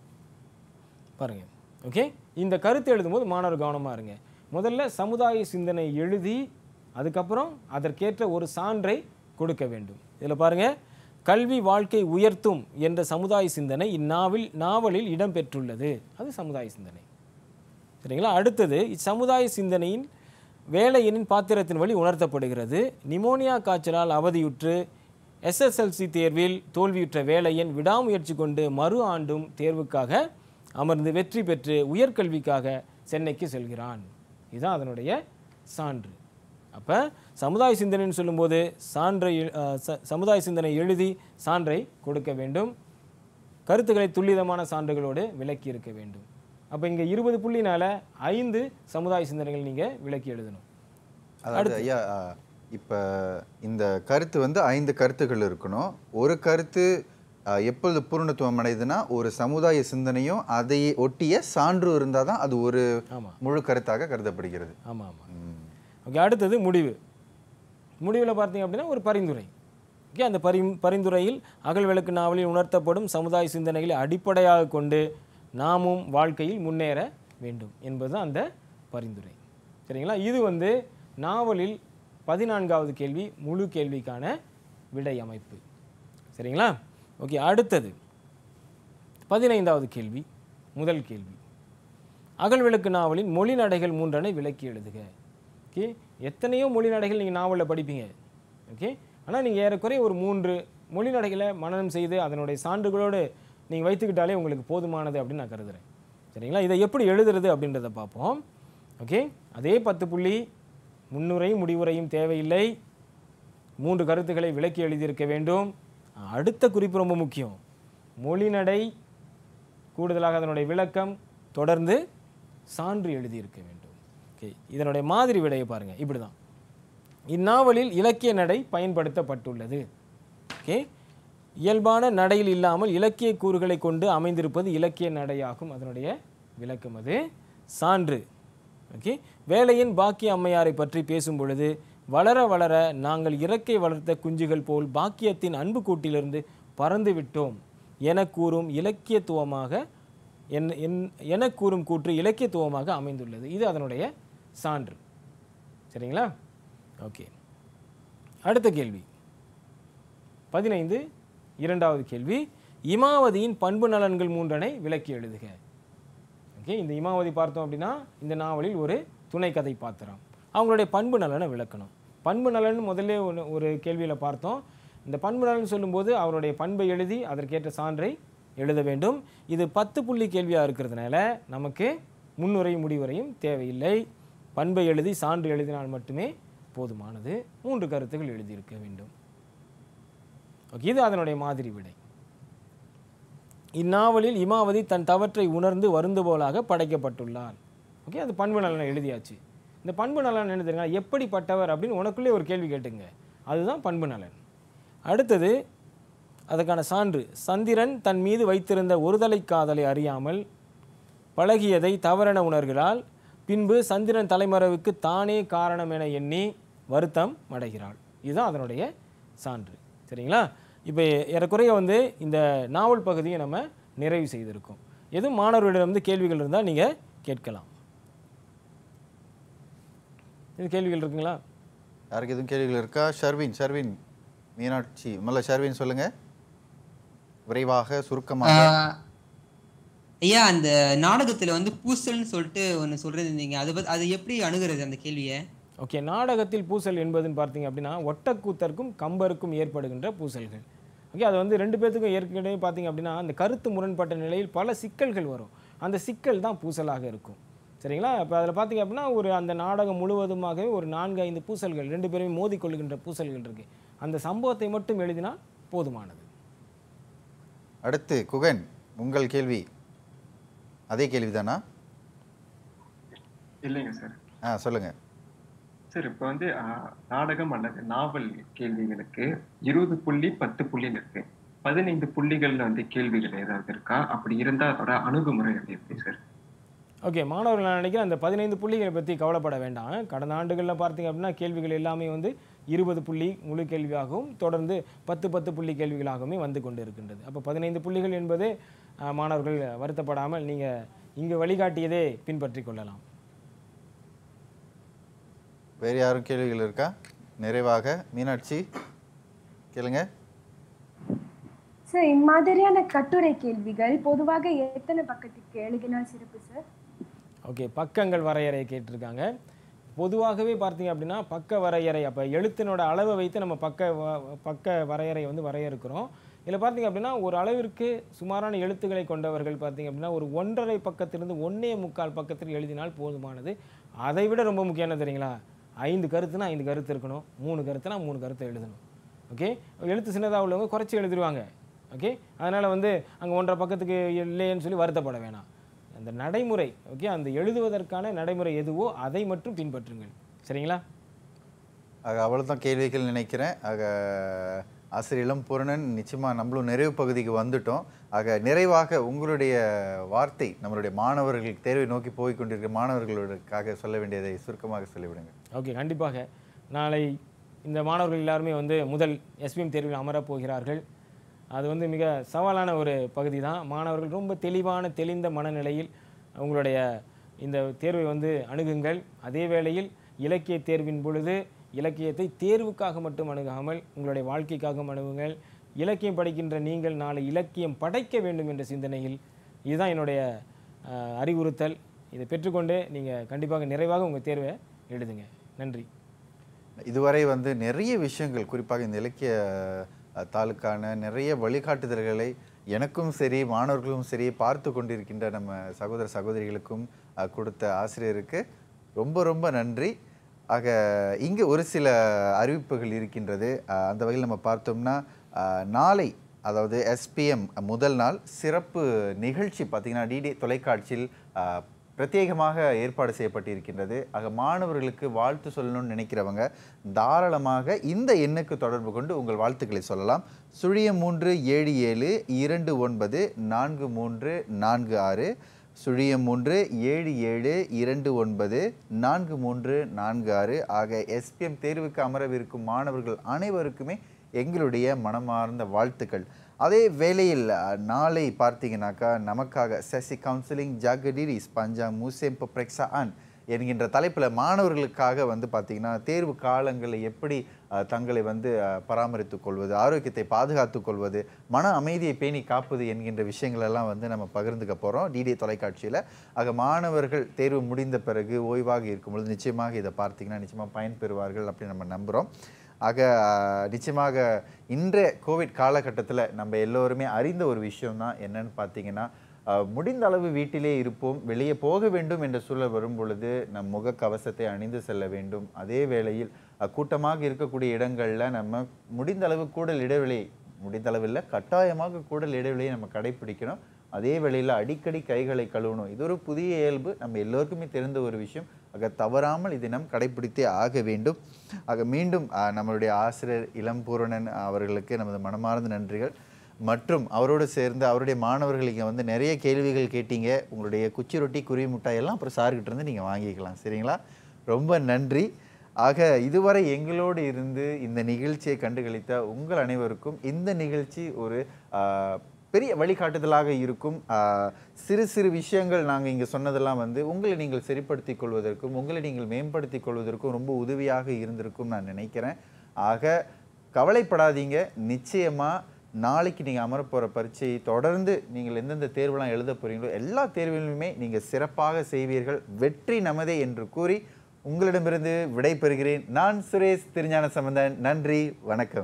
பாருங்க ஓகே இந்த கருத்து எழுதும்போது மாணவர் கவனமாக இருங்க முதல்ல சமுதாய சிந்தனை எழுதி அதுக்கப்புறம் அதற்கேற்ற ஒரு சான்றை கொடுக்க வேண்டும் இதில் பாருங்க கல்வி வாழ்க்கை உயர்த்தும் என்ற சமுதாய சிந்தனை இந்நாவில் நாவலில் இடம்பெற்றுள்ளது அது சமுதாய சிந்தனை சரிங்களா அடுத்தது இச்சமுதாய சிந்தனையின் வேலையினின் பாத்திரத்தின் வழி உணர்த்தப்படுகிறது நிமோனியா காய்ச்சலால் அவதியுற்று எஸ்எஸ்எல்சி தேர்வில் தோல்வியுற்ற வேலையன் விடாமுயற்சி கொண்டு மறு ஆண்டும் தேர்வுக்காக அமர்ந்து வெற்றி பெற்று உயர்கல்விக்காக சென்னைக்கு செல்கிறான் இதுதான் அதனுடைய சான்று அப்போ சமுதாய சிந்தனைன்னு சொல்லும்போது சான்றை எ- அஹ் ச- சமுதாய சிந்தனை எழுதி சான்றை கொடுக்க வேண்டும் கருத்துக்களை துல்லிதமான சான்றுகளோடு விளக்கி இருக்க வேண்டும் அப்போ இங்கே இருபது புள்ளினால ஐந்து சமுதாய சிந்தனைகள் நீங்கள் விளக்கி எழுதணும் அதாவது ஐயா ஆ, இப்ப இந்த கருத்து வந்து ஐந்து கருத்துக்கள் இருக்கணும் ஒரு கருத்து ஆ, எப்பொழுது பூர்ணத்துவம் அடையுதுன்னா ஒரு சமுதாய சிந்தனையும் அதை ஒட்டிய சான்று இருந்தால் தான் அது ஒரு ஆமாம் முழு கருத்தாக கருதப்படுகிறது ஆமாம் ஆமாம் ஓகே அடுத்தது முடிவு முடிவில் பார்த்தீங்க அப்படின்னா ஒரு பரிந்துரை ஓகே அந்த பரி பரிந்துரையில் அகல் விளக்கு நாவலில் உணர்த்தப்படும் சமுதாய சிந்தனைகளை அடிப்படையாக கொண்டு நாமும் வாழ்க்கையில் முன்னேற வேண்டும் என்பது அந்த பரிந்துரை சரிங்களா இது வந்து நாவலில் பதினான்காவது கேள்வி முழு கேள்விக்கான விடை அமைப்பு சரிங்களா ஓகே அடுத்தது பதினைந்தாவது கேள்வி முதல் கேள்வி அகல் விளக்கு நாவலின் மொழி நடைகள் மூன்றனை விளக்கி எழுதுக ஓகே எத்தனையோ மொழி நடைகள் நீங்கள் நாவலில் படிப்பீங்க ஓகே ஆனால் நீங்கள் ஏறக்குறைய ஒரு மூன்று மொழி நடைகளை மனனம் செய்து அதனுடைய சான்றுகளோடு நீங்கள் வைத்துக்கிட்டாலே உங்களுக்கு போதுமானது அப்படின்னு நான் கருதுறேன் சரிங்களா இதை எப்படி எழுதுறது அப்படின்றத பார்ப்போம் ஓகே அதே பத்து புள்ளி முன்னுரையும் முடிவுரையும் தேவையில்லை மூன்று கருத்துக்களை விளக்கி எழுதியிருக்க வேண்டும் அடுத்த குறிப்பு ரொம்ப முக்கியம் மொழிநடை கூடுதலாக அதனுடைய விளக்கம் தொடர்ந்து சான்று எழுதியிருக்க வேண்டும் ஓகே இதனுடைய மாதிரி விடையை பாருங்க இப்படி தான் இந்நாவலில் இலக்கிய நடை பயன்படுத்தப்பட்டுள்ளது ஓகே இயல்பான நடையில் இல்லாமல் இலக்கிய கூறுகளை கொண்டு அமைந்திருப்பது இலக்கிய நடையாகும் அதனுடைய விளக்கம் அது சான்று ஓகே வேலையின் பாக்கிய அம்மையாரை பற்றி பேசும் பொழுது வளர வளர நாங்கள் இறக்கை வளர்த்த குஞ்சுகள் போல் பாக்கியத்தின் அன்பு கூட்டிலிருந்து பறந்து விட்டோம் என கூறும் இலக்கியத்துவமாக என் என் என கூறும் கூற்று இலக்கியத்துவமாக அமைந்துள்ளது இது அதனுடைய சான்று சரிங்களா ஓகே அடுத்த கேள்வி பதினைந்து இரண்டாவது கேள்வி இமாவதியின் பண்பு நலன்கள் மூன்றனை விளக்கி எழுதுக ஓகே இந்த இமாவதி பார்த்தோம் அப்படின்னா இந்த நாவலில் ஒரு துணை கதை பாத்திரம் அவங்களுடைய பண்பு நலனை விளக்கணும் பண்பு நலன் முதல்ல ஒன்று ஒரு கேள்வியில் பார்த்தோம் இந்த பண்பு நலன் சொல்லும்போது அவருடைய பண்பை எழுதி அதற்கேற்ற சான்றை எழுத வேண்டும் இது பத்து புள்ளி கேள்வியாக இருக்கிறதுனால நமக்கு முன்னுரை முடிவுரையும் தேவையில்லை பண்பை எழுதி சான்று எழுதினால் மட்டுமே போதுமானது மூன்று கருத்துக்கள் எழுதியிருக்க வேண்டும் ஓகே இது அதனுடைய மாதிரி விடை இந்நாவலில் இமாவதி தன் தவற்றை உணர்ந்து வருந்துபோலாக படைக்கப்பட்டுள்ளார் ஓகே அது பண்பு நலனை எழுதியாச்சு இந்த பண்பு நலன் என்ன தெரியுங்களா எப்படிப்பட்டவர் அப்படின்னு உனக்குள்ளே ஒரு கேள்வி கேட்டுங்க அதுதான் பண்பு நலன் அடுத்தது அதுக்கான சான்று சந்திரன் தன் மீது வைத்திருந்த ஒருதலை காதலை அறியாமல் பழகியதை தவறென உணர்கிறாள் பின்பு சந்திரன் தலைமறைவுக்கு தானே காரணம் என எண்ணி வருத்தம் அடைகிறாள் இதுதான் அதனுடைய சான்று சரிங்களா இப்போ ஏறக்குறைய வந்து இந்த நாவல் பகுதியை நம்ம நிறைவு செய்திருக்கோம் எதுவும் மாணவர்களிடம் வந்து கேள்விகள் இருந்தால் நீங்கள் கேட்கலாம் இது கேள்விகள் இருக்குங்களா யாருக்கு எதுவும் கேள்விகள் இருக்கா ஷர்வின் ஷர்வின் மீனாட்சி முதல்ல ஷர்வின் சொல்லுங்க விரைவாக சுருக்கமாக ஆஹ் ஐயா அந்த நாடகத்துல வந்து பூசல்னு சொல்லிட்டு ஒன்று சொல்றது இருந்தீங்க அது பத்தி- அது எப்படி அணுகிறது அந்த கேள்வியை ஓகே நாடகத்தில் பூசல் என்பதுன்னு பார்த்தீங்க அப்படின்னா ஒட்டக்கூத்தருக்கும் கம்பருக்கும் ஏற்படுகின்ற பூசல்கள் ஓகே அது வந்து ரெண்டு பேர்த்துக்கும் ஏற்கனவே பார்த்தீங்க அப்படின்னா அந்த கருத்து முரண்பட்ட நிலையில் பல சிக்கல்கள் வரும் அந்த சிக்கல் தான் பூசலாக இருக்கும் சரிங்களா இப்போ அதில் பார்த்தீங்க அப்படின்னா ஒரு அந்த நாடகம் முழுவதுமாகவே ஒரு நான்கு ஐந்து பூசல்கள் ரெண்டு பேரையும் மோதிக்கொள்கின்ற பூசல்கள் இருக்கு அந்த சம்பவத்தை மட்டும் எழுதினால் போதுமானது அடுத்து குகன் உங்கள் கேள்வி அதே கேள்விதானா இல்லைங்க சார் ஆ சொல்லுங்க சார் இப்போ வந்து ஆஹ், நாடகம் அல்லது நாவல் கேள்விகளுக்கு இருபது புள்ளி பத்து புள்ளின்னு இருக்கு பதினைந்து புள்ளிகள்ல வந்து கேள்விகள் ஏதாவது இருக்கா அப்படி இருந்தா அதோட அணுகுமுறை வந்து எப்படி சார் ஓகே மாணவர்கள் நான் நினைக்கிறேன் அந்த பதினைந்து புள்ளிகளை பற்றி கவலைப்பட வேண்டாம் கடந்த ஆண்டுகளில் பார்த்தீங்க அப்படின்னா கேள்விகள் எல்லாமே வந்து இருபது புள்ளி முழு கேள்வியாகவும் தொடர்ந்து பத்து பத்து புள்ளி கேள்விகளாகவுமே வந்து கொண்டு இருக்கின்றது அப்போ பதினைந்து புள்ளிகள் என்பது அஹ், மாணவர்கள் வருத்தப்படாமல் நீங்கள் இங்கு வழிகாட்டியதே பின்பற்றி கொள்ளலாம் வேறு யாரும் கேள்விகள் இருக்கா நிறைவாக மீனாட்சி கேளுங்க சார் இம்மாதிரியான கட்டுரை கேள்விகள் பொதுவாக எத்தனை பக்கத்துக்கு எழுதினால் சிறப்பு சார் ஓகே பக்கங்கள் வரையறை கேட்டிருக்காங்க பொதுவாகவே பார்த்தீங்க அப்படின்னா பக்க வரையறை அப்போ எழுத்தினோட அளவை வைத்து நம்ம பக்க வ- பக்க வரையறை வந்து வரையறுக்கிறோம் இதில் பார்த்தீங்க அப்படின்னா ஒரு அளவிற்கு சுமாரான எழுத்துக்களை கொண்டவர்கள் பார்த்தீங்க அப்படின்னா ஒரு ஒன்றரை பக்கத்திலிருந்து ஒன்றே முக்கால் பக்கத்தில் எழுதினால் போதுமானது அதை விட ரொம்ப முக்கியம் என்ன தெரியுங்களா ஐந்து கருத்துனா ஐந்து கருத்து இருக்கணும் மூணு கருத்துனா மூணு கருத்தை எழுதணும் ஓகே எழுத்து சின்னதாக உள்ளவங்க குறைச்சி எழுதிருவாங்க ஓகே அதனால் வந்து அங்கே ஒன்றரை பக்கத்துக்கு இல்லைன்னு சொல்லி வருத்தப்பட வேணாம் அந்த நடைமுறை ஓகே அந்த எழுதுவதற்கான நடைமுறை எதுவோ அதை மட்டும் பின்பற்றுங்கள் சரிங்களா ஆக அவ்வளோதான் கேள்விகள் நினைக்கிறேன் ஆக ஆசிரியர் இளம் பூரணன் நிச்சயமாக நம்மளும் நிறைவு பகுதிக்கு வந்துட்டோம் ஆக நிறைவாக உங்களுடைய வார்த்தை நம்மளுடைய மாணவர்கள் தேர்வை நோக்கி போய் கொண்டிருக்கிற மாணவர்களுக்காக சொல்ல வேண்டியதை சுருக்கமாக சொல்லிவிடுங்க ஓகே கண்டிப்பாக நாளை இந்த மாணவர்கள் எல்லாருமே வந்து முதல் எஸ்பிஎம் தேர்வில் அமரப் போகிறார்கள் அது வந்து மிக சவாலான ஒரு பகுதி தான் மாணவர்கள் ரொம்ப தெளிவான தெளிந்த மனநிலையில் உங்களுடைய இந்த தேர்வை வந்து அணுகுங்கள் அதே வேளையில் இலக்கிய தேர்வின் பொழுது இலக்கியத்தை தேர்வுக்காக மட்டும் அணுகாமல் உங்களுடைய வாழ்க்கைக்காகவும் அணுகுங்கள் இலக்கியம் படிக்கின்ற நீங்கள் நாளை இலக்கியம் படைக்க வேண்டும் என்ற சிந்தனையில் இதுதான் என்னுடைய அஹ், அறிவுறுத்தல் இதை பெற்றுக்கொண்டு நீங்கள் கண்டிப்பாக நிறைவாக உங்கள் தேர்வை எழுதுங்க நன்றி இதுவரை வந்து நிறைய விஷயங்கள் குறிப்பாக இந்த இலக்கிய அஹ், தாளுக்கான நிறைய வழிகாட்டுதல்களை எனக்கும் சரி மாணவர்களும் சரி பார்த்து கொண்டிருக்கின்ற நம்ம சகோதர சகோதரிகளுக்கும் அஹ், கொடுத்த ஆசிரியருக்கு ரொம்ப ரொம்ப நன்றி ஆக இங்கே ஒரு சில அறிவிப்புகள் இருக்கின்றது அஹ், அந்த வகையில் நம்ம பார்த்தோம்னா அஹ், நாளை அதாவது எஸ்பிஎம் முதல் நாள் சிறப்பு நிகழ்ச்சி பார்த்திங்கன்னா டிடி தொலைக்காட்சியில் அஹ், பிரத்யேகமாக ஏற்பாடு செய்யப்பட்டிருக்கின்றது ஆக மாணவர்களுக்கு வாழ்த்து சொல்லணும்னு நினைக்கிறவங்க தாராளமாக இந்த எண்ணுக்கு தொடர்பு கொண்டு உங்கள் வாழ்த்துக்களை சொல்லலாம் சுழியம் மூன்று ஏழு ஏழு இரண்டு ஒன்பது நான்கு மூன்று நான்கு ஆறு சுழியம் மூன்று ஏழு ஏழு இரண்டு ஒன்பது நான்கு மூன்று நான்கு ஆறு ஆக எஸ்பிஎம் தேர்வுக்கு அமரவிருக்கும் மாணவர்கள் அனைவருக்குமே எங்களுடைய மனமார்ந்த வாழ்த்துக்கள் அதே வேளையில் அஹ், நாளை பார்த்தீங்கன்னாக்கா நமக்காக செசி கவுன்சிலிங் ஜாகடிரிஸ் பஞ்சாங் மூசேம் பிரக்ஸா ஆன் என்கின்ற தலைப்பில் மாணவர்களுக்காக வந்து பார்த்திங்கன்னா தேர்வு காலங்களில் எப்படி அஹ், தங்களை வந்து அஹ், பராமரித்துக் கொள்வது ஆரோக்கியத்தை பாதுகாத்துக் கொள்வது மன அமைதியை பேணி காப்பது என்கின்ற விஷயங்கள் எல்லாம் வந்து நம்ம பகிர்ந்துக்க போகிறோம் டிடி தொலைக்காட்சியில் ஆக மாணவர்கள் தேர்வு முடிந்த பிறகு ஓய்வாக இருக்கும் பொழுது நிச்சயமாக இதை பார்த்தீங்கன்னா நிச்சயமாக பயன்பெறுவார்கள் அப்படின்னு நம்ம நம்புகிறோம் ஆக அஹ், நிச்சயமாக இன்றைய கோவிட் காலகட்டத்தில் நம்ம எல்லோருமே அறிந்த ஒரு விஷயம் தான் என்னன்னு பார்த்தீங்கன்னா அஹ், முடிந்த அளவு வீட்டிலே இருப்போம் வெளியே போக வேண்டும் என்ற சூழல் வரும் பொழுது நம் முகக்கவசத்தை அணிந்து செல்ல வேண்டும் அதே வேளையில் அஹ், கூட்டமாக இருக்கக்கூடிய இடங்களில் நம்ம முடிந்த அளவு கூடல் இடைவெளி முடிந்த அளவில் கட்டாயமாக கூடல் இடைவெளியை நம்ம கடைபிடிக்கணும் அதே வேளையில் அடிக்கடி கைகளை கழுவணும் இது ஒரு புதிய இயல்பு நம்ம எல்லோருக்குமே தெரிந்த ஒரு விஷயம் ஆக தவறாமல் இதை நாம் கடைபிடித்தே ஆக வேண்டும் ஆக மீண்டும் அஹ், நம்மளுடைய ஆசிரியர் இளம்பூரணன் அவர்களுக்கு நமது மனமார்ந்த நன்றிகள் மற்றும் அவரோடு சேர்ந்து அவருடைய மாணவர்கள் இங்கே வந்து நிறைய கேள்விகள் கேட்டீங்க உங்களுடைய குச்சி ரொட்டி குருவி மிட்டாய் எல்லாம் அப்புறம் சார்கிட்ட இருந்து நீங்கள் வாங்கிக்கலாம் சரிங்களா ரொம்ப நன்றி ஆக இதுவரை எங்களோடு இருந்து இந்த நிகழ்ச்சியை கண்டுகளித்த உங்கள் அனைவருக்கும் இந்த நிகழ்ச்சி ஒரு ஆஹ், பெரிய வழிகாட்டுதலாக இருக்கும் ஆஹ், சிறு சிறு விஷயங்கள் நாங்கள் இங்கே சொன்னதெல்லாம் வந்து உங்களை நீங்கள் சரிப்படுத்திக் கொள்வதற்கும் உங்களை நீங்கள் மேம்படுத்திக் கொள்வதற்கும் ரொம்ப உதவியாக இருந்திருக்கும் நான் நினைக்கிறேன் ஆக கவலைப்படாதீங்க நிச்சயமாக நாளைக்கு நீங்கள் அமர போகிற பரீட்சையை தொடர்ந்து நீங்கள் எந்தெந்த தேர்வெல்லாம் எழுத போகிறீங்களோ எல்லா தேர்விலுமே நீங்கள் சிறப்பாக செய்வீர்கள் வெற்றி நமதே என்று கூறி உங்களிடமிருந்து விடை பெறுகிறேன் நான் சுரேஷ் திருஞான சம்பந்தன் நன்றி வணக்கம்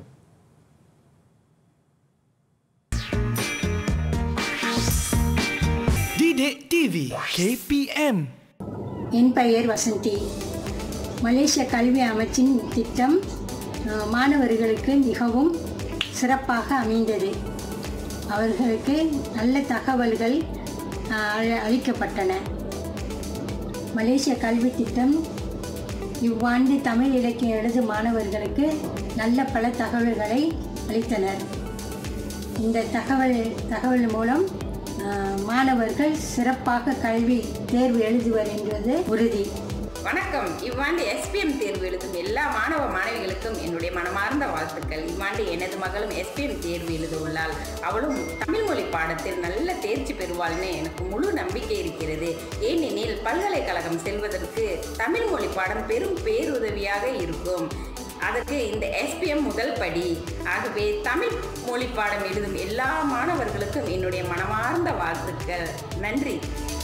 Didik TV KPM என் பெயர் வசந்தி மலேசிய கல்வி அமைச்சின் திட்டம் அஹ், மாணவர்களுக்கு மிகவும் சிறப்பாக அமைந்தது அவர்களுக்கு நல்ல தகவல்கள் அஹ், அளி- அளிக்கப்பட்டன மலேசிய கல்வி திட்டம் இவ்வாண்டு தமிழ் இலக்கியம் எழுதும் மாணவர்களுக்கு நல்ல பல தகவல்களை அளித்தனர் இந்த தகவல் தகவல் மூலம் அஹ், மாணவர்கள் சிறப்பாக கல்வி தேர்வு எழுதுவர் என்பது உறுதி வணக்கம் இவ்வாண்டு எஸ்பிஎம் தேர்வு எழுதும் எல்லா மாணவ மாணவிகளுக்கும் என்னுடைய மனமார்ந்த வாழ்த்துக்கள் இவ்வாண்டு எனது மகளும் எஸ்பிஎம் தேர்வு எழுத உள்ளாள் அவளும் தமிழ் மொழி பாடத்தில் நல்ல தேர்ச்சி பெறுவாள்னு எனக்கு முழு நம்பிக்கை இருக்கிறது ஏனெனில் பல்கலைக்கழகம் செல்வதற்கு தமிழ் மொழி பாடம் பெரும் பேருதவியாக இருக்கும் அதற்கு இந்த எஸ்பிஎம் முதல் படி ஆகவே தமிழ் மொழி பாடம் எழுதும் எல்லா மாணவர்களுக்கும் என்னுடைய மனமார்ந்த வாழ்த்துக்கள் நன்றி